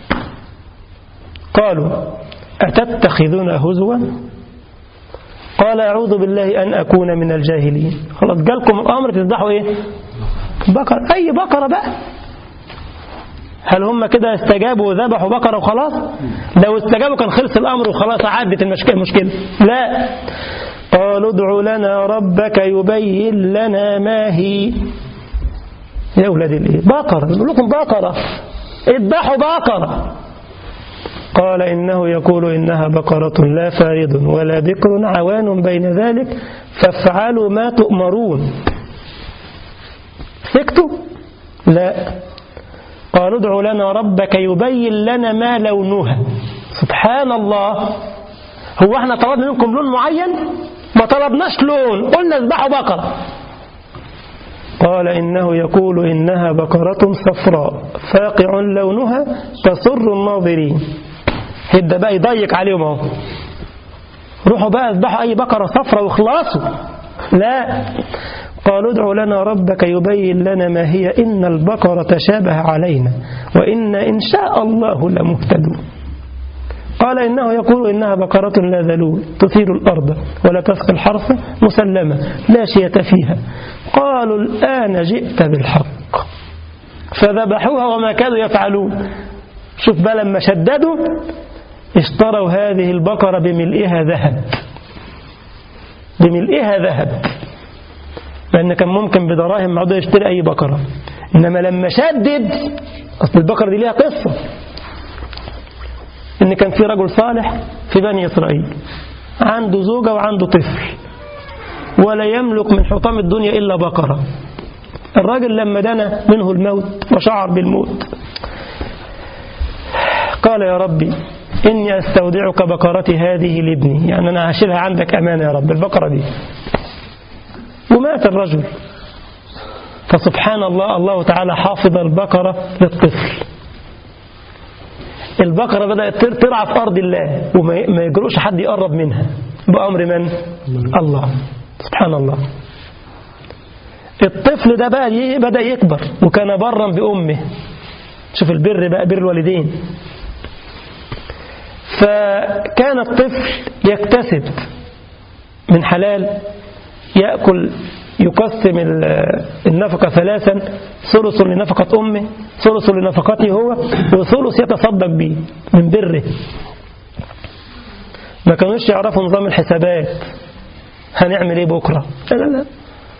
قالوا أتتخذون هزوا قال أعوذ بالله أن أكون من الجاهلين خلاص جالكم الأمر تذبحوا إيه بقرة أي بقرة بقى هل هم كده استجابوا وذبحوا بقرة وخلاص لو استجابوا كان خلص الأمر وخلاص عدت المشكلة لا قالوا ادع لنا ربك يبين لنا ما هي يا أولاد الإيه بقرة بقول لكم بقرة اذبحوا بقرة قال إنه يقول إنها بقرة لا فارض ولا بكر عوان بين ذلك فافعلوا ما تؤمرون سكتوا لا قالوا ادع لنا ربك يبين لنا ما لونها سبحان الله هو احنا طلبنا منكم لون معين ما طلبناش لون قلنا اذبحوا بقرة قال إنه يقول إنها بقرة صفراء فاقع لونها تسر الناظرين يبدأ بقى يضيق عليهم اهو روحوا بقى اذبحوا أي بقرة صفراء واخلصوا لا قالوا ادع لنا ربك يبين لنا ما هي إن البقرة تشابه علينا وإن إن شاء الله لمهتدون قال إنه يقول إنها بقرة لا ذلول تثير الأرض ولا تسقي الحرث مسلمة لا شية فيها قالوا الآن جئت بالحق فذبحوها وما كانوا يفعلون شوف بقى لما شددوا اشتروا هذه البقرة بملئها ذهب بملئها ذهب لأن كان ممكن بدراهم معدودة يشتري أي بقرة إنما لما شدد أصل البقرة دي ليها قصة إن كان في رجل صالح في بني إسرائيل عنده زوجة وعنده طفل ولا يملك من حطام الدنيا إلا بقرة الراجل لما دنا منه الموت وشعر بالموت قال يا ربي إني أستودعك بقرتي هذه لابني يعني أنا هشيلها عندك أمانة يا رب البقرة دي ومات الرجل فسبحان الله الله تعالى حافظ البقرة للطفل البقرة بدأت ترعى في أرض الله وما يجرؤش حد يقرب منها بأمر من؟ الله سبحان الله الطفل ده بقى بدأ يكبر وكان برا بأمه شوف البر بقى بر الوالدين فكان الطفل يكتسب من حلال يأكل يقسم النفقة ثلاثا ثلث لنفقة أمه ثلث لنفقته هو وثلث يتصدق به من بره ما كانوش يعرفوا نظام الحسابات هنعمل ايه بكرة لا لا لا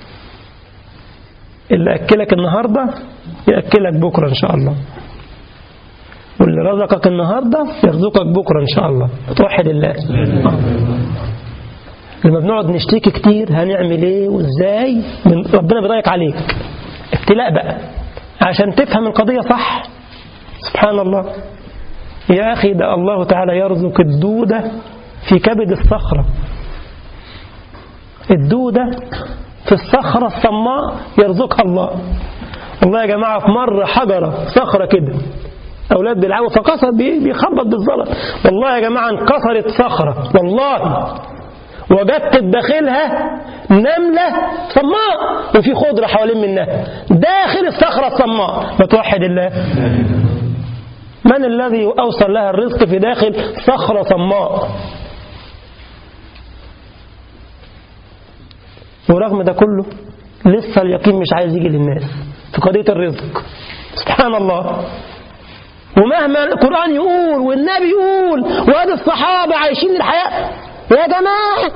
اللي أكلك النهاردة يأكلك بكرة إن شاء الله واللي رزقك النهاردة يرزقك بكرة إن شاء الله توحد الله لما بنقعد نشتكي كتير هنعمل ايه وازاي ربنا بيضايق عليك ابتلاء بقى عشان تفهم القضية صح سبحان الله يا أخي ده الله تعالى يرزق الدودة في كبد الصخرة الدودة في الصخرة الصماء يرزقها الله والله يا جماعة في مرة حجرة صخرة كده أولاد بيلعبوا فكسر بيخبط بالزلط والله يا جماعة انكسرت صخرة والله وجدت بداخلها نملة صماء وفي خضرة حوالين منها داخل الصخرة الصماء بتوحد الله من الذي أوصل لها الرزق في داخل صخرة صماء ورغم ده كله لسه اليقين مش عايز يجي للناس في قضية الرزق سبحان الله ومهما القرآن يقول والنبي يقول وهذا الصحابة عايشين الحياة يا جماعة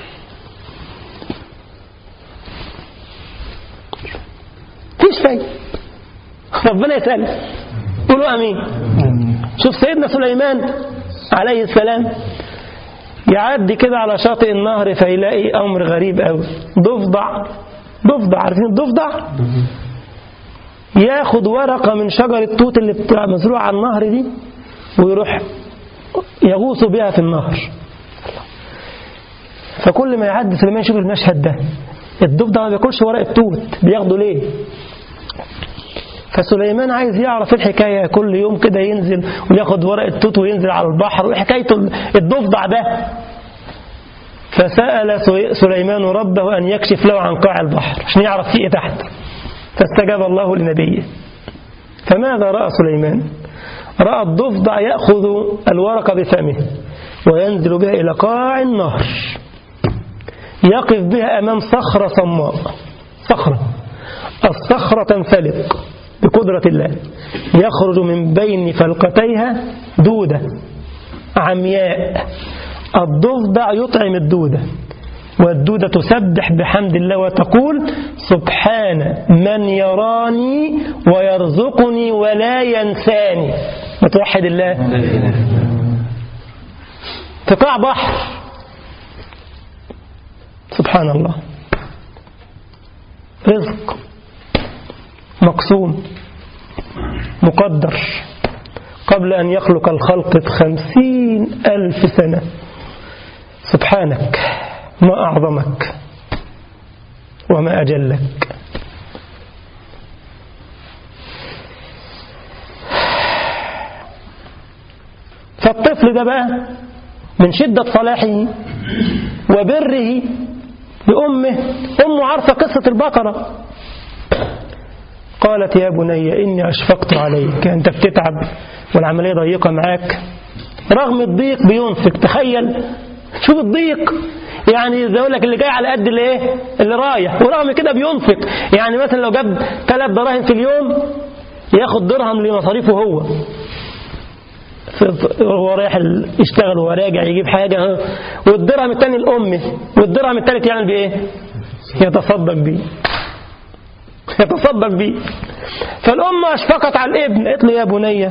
فيش فايدة ربنا يسأل قولوا أمين شوف سيدنا سليمان عليه السلام يعدي كده على شاطئ النهر فيلاقي أمر غريب قوي ضفدع ضفدع عارفين الضفدع ياخد ورقة من شجر التوت اللي بتاع مزروعة على النهر دي ويروح يغوص بها في النهر فكل ما يعدي سليمان يشوف المشهد ده الضفدع ما بياكلش ورق التوت بياخده ليه فسليمان عايز يعرف الحكاية كل يوم كده ينزل وياخد ورق التوت وينزل على البحر وحكايته الضفدع ده فسأل سليمان ربه أن يكشف له عن قاع البحر عشان يعرف فيه إيه تحت فاستجاب الله لنبيه فماذا رأى سليمان رأى الضفدع يأخذ الورقة بفمه وينزل بها إلى قاع النهر يقف بها أمام صخرة صماء صخرة الصخرة تنفلق بقدرة الله يخرج من بين فلقتيها دودة عمياء الضفدع يطعم الدودة والدودة تسبح بحمد الله وتقول سبحان من يراني ويرزقني ولا ينساني متوحد الله في قاع بحر سبحان الله رزق مقسوم مقدر قبل أن يخلق الخلق بخمسين ألف سنة سبحانك ما أعظمك وما أجلك فالطفل ده بقى من شدة صلاحه وبره بأمه أمه عارفة قصة البقرة قالت يا بني إني أشفقت عليك أنت بتتعب والعملية ضيقة معاك رغم الضيق بينفق تخيل شوف الضيق يعني زي اقول لك اللي جاي على قد الايه اللي رايح ورغم كده بينفق يعني مثلا لو جاب ثلاث دراهم في اليوم ياخد درهم لمصاريفه هو هو رايح يشتغل وهو راجع يجيب حاجة والدرهم الثاني لأمه والدرهم الثالث يعمل بإيه يتصدق بيه يتصدق بيه فالأم أشفقت على الابن قالت له يا بني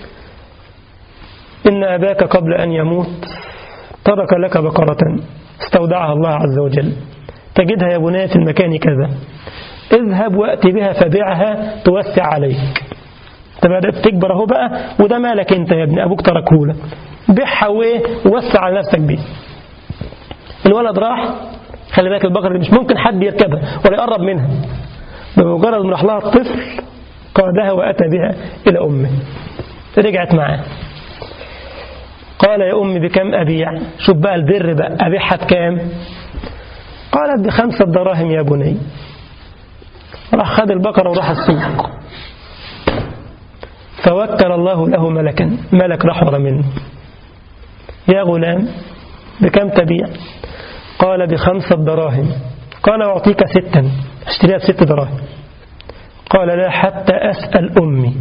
إن أباك قبل أن يموت ترك لك بقرة استودعها الله عز وجل تجدها يا بني في المكان كذا اذهب وأتي بها فبيعها توسع عليك انت بدأت تكبر اهو بقى وده مالك انت يا ابني ابوك تركه لك بيعها وايه ووسع على نفسك بيه الولد راح خلي بالك البقرة دي مش ممكن حد يركبها ولا يقرب منها بمجرد ما راح لها الطفل قادها واتى بها الى امه رجعت معاه قال يا أمي بكم أبيع شوف بقى البر بقى أبيعها بكام قالت بخمسة دراهم يا بني راح خد البقرة وراح السوق فوكل الله له ملكا ملك راح ورا منه يا غلام بكم تبيع قال بخمسة دراهم قال أعطيك ستا اشتريها بست دراهم قال لا حتى أسأل أمي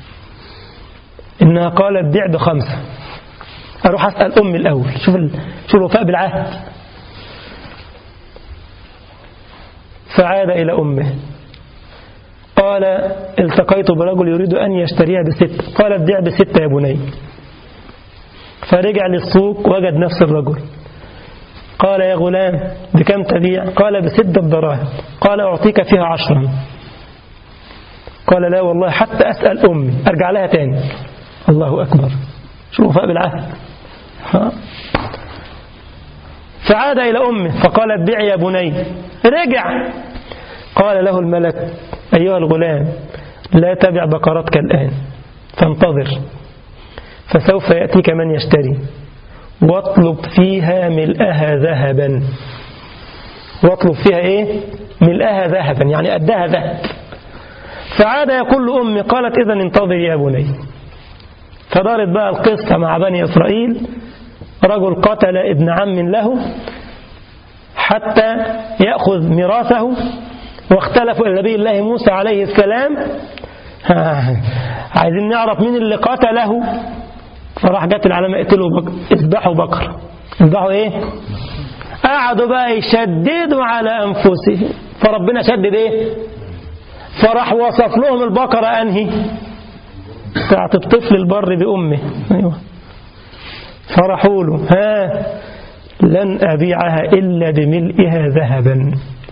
إنها قالت بيع بخمسة أروح أسأل أمي الأول شوف ال... شوف الوفاء بالعهد فعاد إلى أمه قال التقيت برجل يريد أن يشتريها بست قالت بيع بستة يا بني فرجع للسوق وجد نفس الرجل قال يا غلام بكم تبيع قال بستة دراهم قال أعطيك فيها عشرا قال لا والله حتى أسأل أمي أرجع لها تاني الله أكبر شو وفاء بالعهد ها؟ فعاد إلى أمه فقالت بيع يا بني رجع قال له الملك أيها الغلام لا تبع بقرتك الآن فانتظر فسوف يأتيك من يشتري واطلب فيها ملئها ذهبا واطلب فيها ايه ملئها ذهبا يعني قدها ذهب فعاد يقول لأمي قالت إذا انتظر يا بني فدارت بقى القصة مع بني إسرائيل رجل قتل ابن عم له حتى يأخذ ميراثه واختلفوا إلى نبي الله موسى عليه السلام عايزين نعرف مين اللي قتله فراح جت العلامة اقتلوا بك... اذبحوا بقر اذبحوا ايه قعدوا بقى يشددوا على أنفسهم فربنا شدد ايه فراح وصف لهم البقرة أنهي بتاعت الطفل البر بأمه أيوة فرحوا له ها لن أبيعها إلا بملئها ذهبا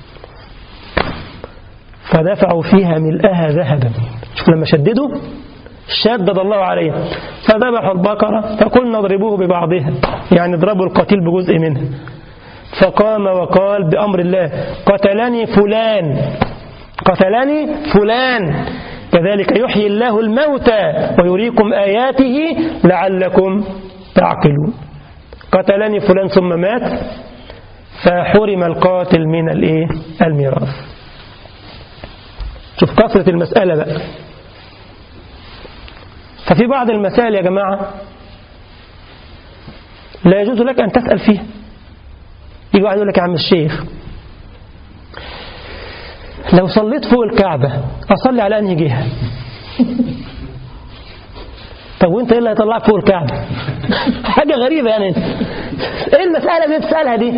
فدفعوا فيها ملئها ذهبا شوف لما شددوا شدد الله عليه فذبحوا البقرة فقلنا اضربوه ببعضها يعني اضربوا القتيل بجزء منها فقام وقال بأمر الله قتلني فلان قتلني فلان كذلك يحيي الله الموتى ويريكم آياته لعلكم تعقلون قتلني فلان ثم مات فحرم القاتل من الايه الميراث شوف كثرة المسألة بقى ففي بعض المسائل يا جماعة لا يجوز لك أن تسأل فيها يجي واحد يقول لك يا عم الشيخ لو صليت فوق الكعبة أصلي على أنهي جهة طب وانت ايه اللي هيطلعك فوق الكعبة حاجة غريبة يعني ايه المسألة اللي بتسألها دي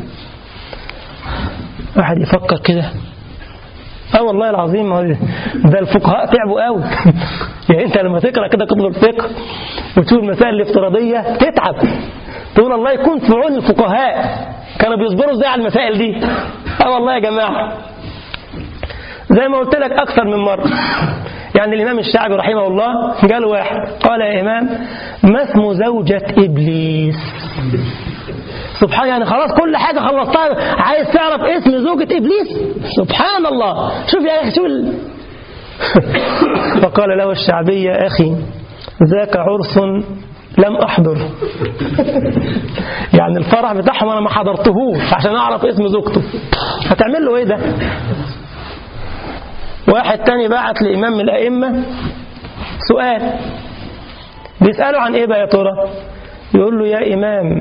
واحد يفكر كده اه والله العظيم ده الفقهاء تعبوا قوي يعني انت لما تقرا كده كتب الفقه وتشوف المسائل الافتراضيه تتعب تقول الله يكون في عون الفقهاء كانوا بيصبروا ازاي على المسائل دي اه والله يا جماعه زي ما قلت لك أكثر من مرة يعني الإمام الشعبي رحمه الله قال واحد قال يا إمام ما اسم زوجة إبليس سبحان يعني خلاص كل حاجة خلصتها عايز تعرف اسم زوجة إبليس سبحان الله شوف يا أخي شوف ال... فقال له الشعبي يا أخي ذاك عرس لم أحضر يعني الفرح بتاعهم أنا ما حضرتهوش عشان أعرف اسم زوجته هتعمل له إيه ده واحد تاني بعت لإمام من الأئمة سؤال بيسأله عن إيه بقى يا ترى يقول له يا إمام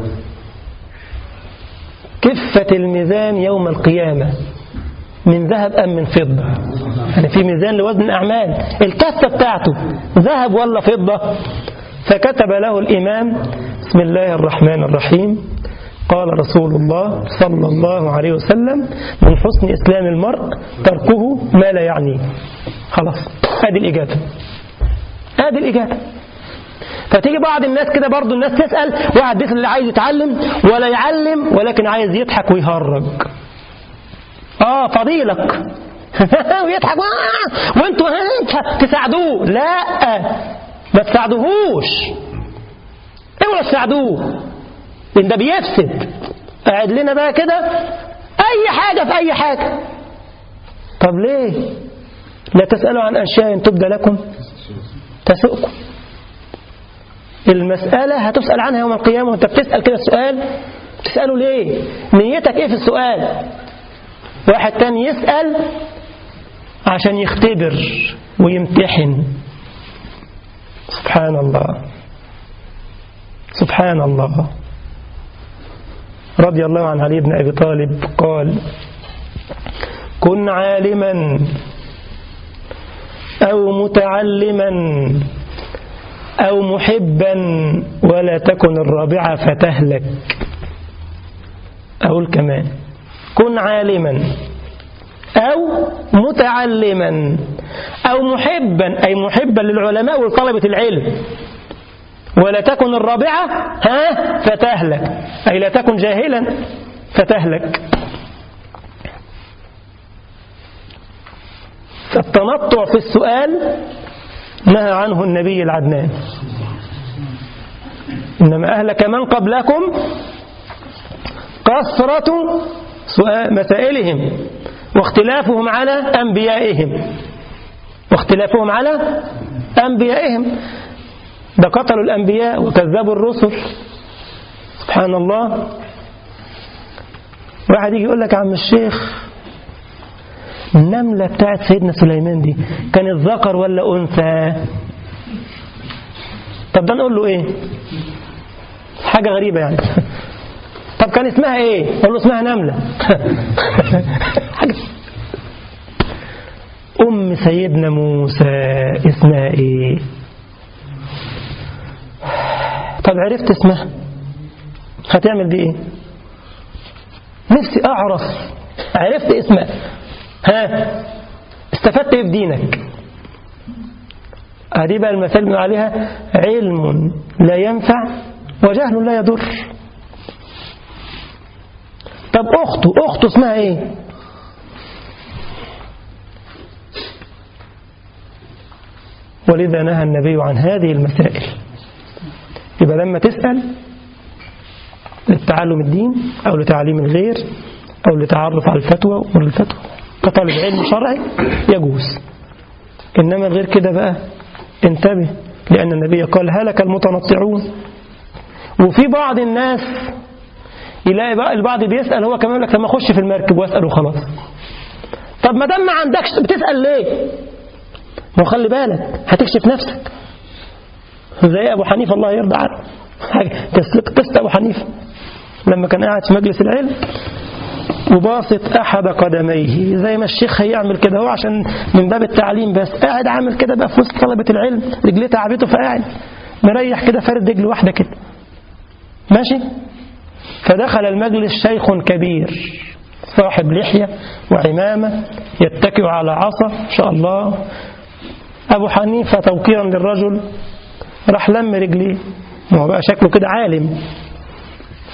كفة الميزان يوم القيامة من ذهب أم من فضة يعني في ميزان لوزن الأعمال الكفة بتاعته ذهب ولا فضة فكتب له الإمام بسم الله الرحمن الرحيم قال رسول الله صلى الله عليه وسلم من حسن إسلام المرء تركه ما لا يعنيه خلاص هذه الإجابة هذه الإجابة فتيجي بعض الناس كده برضو الناس تسأل واحد بيسأل اللي عايز يتعلم ولا يعلم ولكن عايز يضحك ويهرج اه فضيلك ويضحك وانتوا تساعدوه لا ما تساعدوهوش اوعوا تساعدوه لان ده بيفسد قاعد لنا بقى كده اي حاجه في اي حاجه طب ليه لا تسالوا عن اشياء تبدى لكم تسؤكم المسألة هتسأل عنها يوم القيامة وانت بتسأل كده السؤال تسأله ليه نيتك ايه في السؤال واحد تاني يسأل عشان يختبر ويمتحن سبحان الله سبحان الله رضي الله عن علي بن أبي طالب قال كن عالما أو متعلما أو محبا ولا تكن الرابعة فتهلك أقول كمان كن عالما أو متعلما أو محبا أي محبا للعلماء ولطلبة العلم ولا تكن الرابعة ها فتهلك أي لا تكن جاهلا فتهلك التنطع في السؤال نهى عنه النبي العدنان إنما أهلك من قبلكم كثرة مسائلهم واختلافهم على أنبيائهم واختلافهم على أنبيائهم ده قتلوا الأنبياء وكذبوا الرسل سبحان الله واحد يجي يقول لك يا عم الشيخ النملة بتاعت سيدنا سليمان دي كانت ذكر ولا أنثى طب ده نقول له إيه حاجة غريبة يعني طب كان اسمها إيه نقول له اسمها نملة حاجة أم سيدنا موسى اسمها إيه طب عرفت اسمها هتعمل دي إيه نفسي أعرف عرفت اسمها ها استفدت ايه في دينك هذه بقى المثال بنقول عليها علم لا ينفع وجهل لا يضر طب أخته أخته اسمها إيه ولذا نهى النبي عن هذه المسائل يبقى لما تسأل للتعلم الدين أو لتعليم الغير أو لتعرف على الفتوى وأمور الفتوى كطالب علم شرعي يجوز إنما الغير كده بقى انتبه لأن النبي قال هلك المتنطعون وفي بعض الناس يلاقي بقى البعض بيسأل هو كمان يقول لك لما اخش في المركب واسأل وخلاص طب ما دام ما عندكش بتسأل ليه ما هو خلي بالك هتكشف نفسك زي أبو حنيفة الله يرضى عنه قصة أبو حنيفة لما كان قاعد في مجلس العلم وباسط أحد قدميه زي ما الشيخ هيعمل كده هو عشان من باب التعليم بس قاعد عامل كده بقى في وسط طلبة العلم رجليه تعبته فقاعد مريح كده فرد رجل واحدة كده ماشي فدخل المجلس شيخ كبير صاحب لحية وعمامة يتكئ على عصا إن شاء الله أبو حنيفة توقيرا للرجل راح لم رجليه ما هو بقى شكله كده عالم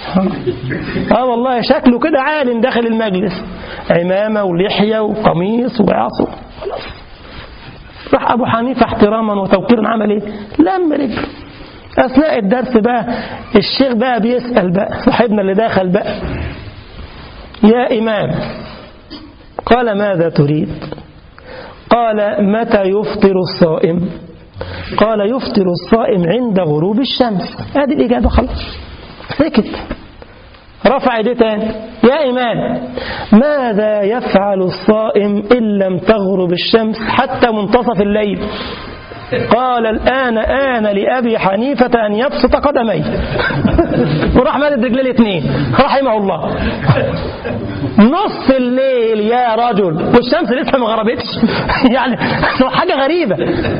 اه والله شكله كده عالم داخل المجلس عمامة ولحية وقميص وعصا خلاص راح أبو حنيفة احتراما وتوقيرا عمل ايه لم رجله أثناء الدرس بقى الشيخ بقى بيسأل بقى صاحبنا اللي داخل بقى يا إمام قال ماذا تريد قال متى يفطر الصائم قال يفطر الصائم عند غروب الشمس هذه الإجابة خلاص سكت رفع يديه تاني يا إمام ماذا يفعل الصائم إن لم تغرب الشمس حتى منتصف الليل قال الآن آن لأبي حنيفة أن يبسط قدميه وراح مادد رجليه الاثنين رحمه الله نص الليل يا رجل والشمس لسه ما غربتش يعني حاجة غريبة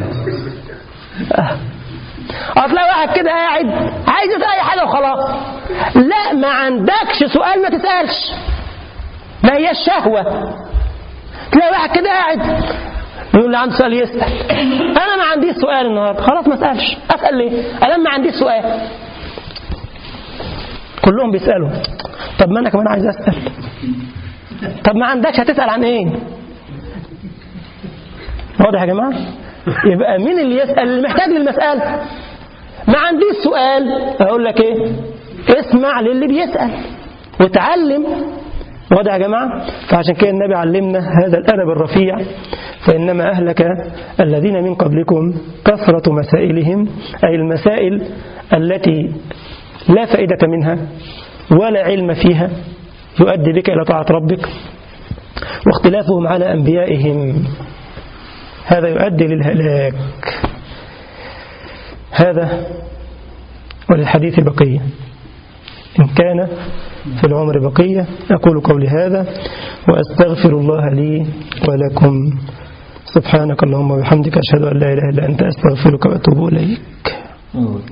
هتلاقي واحد كده قاعد عايز يسأل أي حاجة وخلاص لا ما عندكش سؤال ما تسألش ما هي الشهوة تلاقي واحد كده قاعد يقول اللي عنده سؤال يسأل أنا ما عنديش سؤال النهاردة خلاص ما أسألش أسأل ليه أنا ما عنديش سؤال كلهم بيسألوا طب ما أنا كمان عايز أسأل طب ما عندكش هتسأل عن إيه واضح يا جماعة يبقى مين اللي يسأل اللي محتاج للمسألة ما عنديش سؤال أقول لك إيه اسمع للي بيسأل وتعلم واضح يا جماعة فعشان كده النبي علمنا هذا الأدب الرفيع فإنما أهلك الذين من قبلكم كثرة مسائلهم أي المسائل التي لا فائدة منها ولا علم فيها يؤدي بك إلى طاعة ربك واختلافهم على أنبيائهم هذا يؤدي للهلاك هذا وللحديث بقية إن كان في العمر بقية أقول قولي هذا وأستغفر الله لي ولكم سبحانك اللهم وبحمدك أشهد أن لا إله إلا أنت أستغفرك وأتوب إليك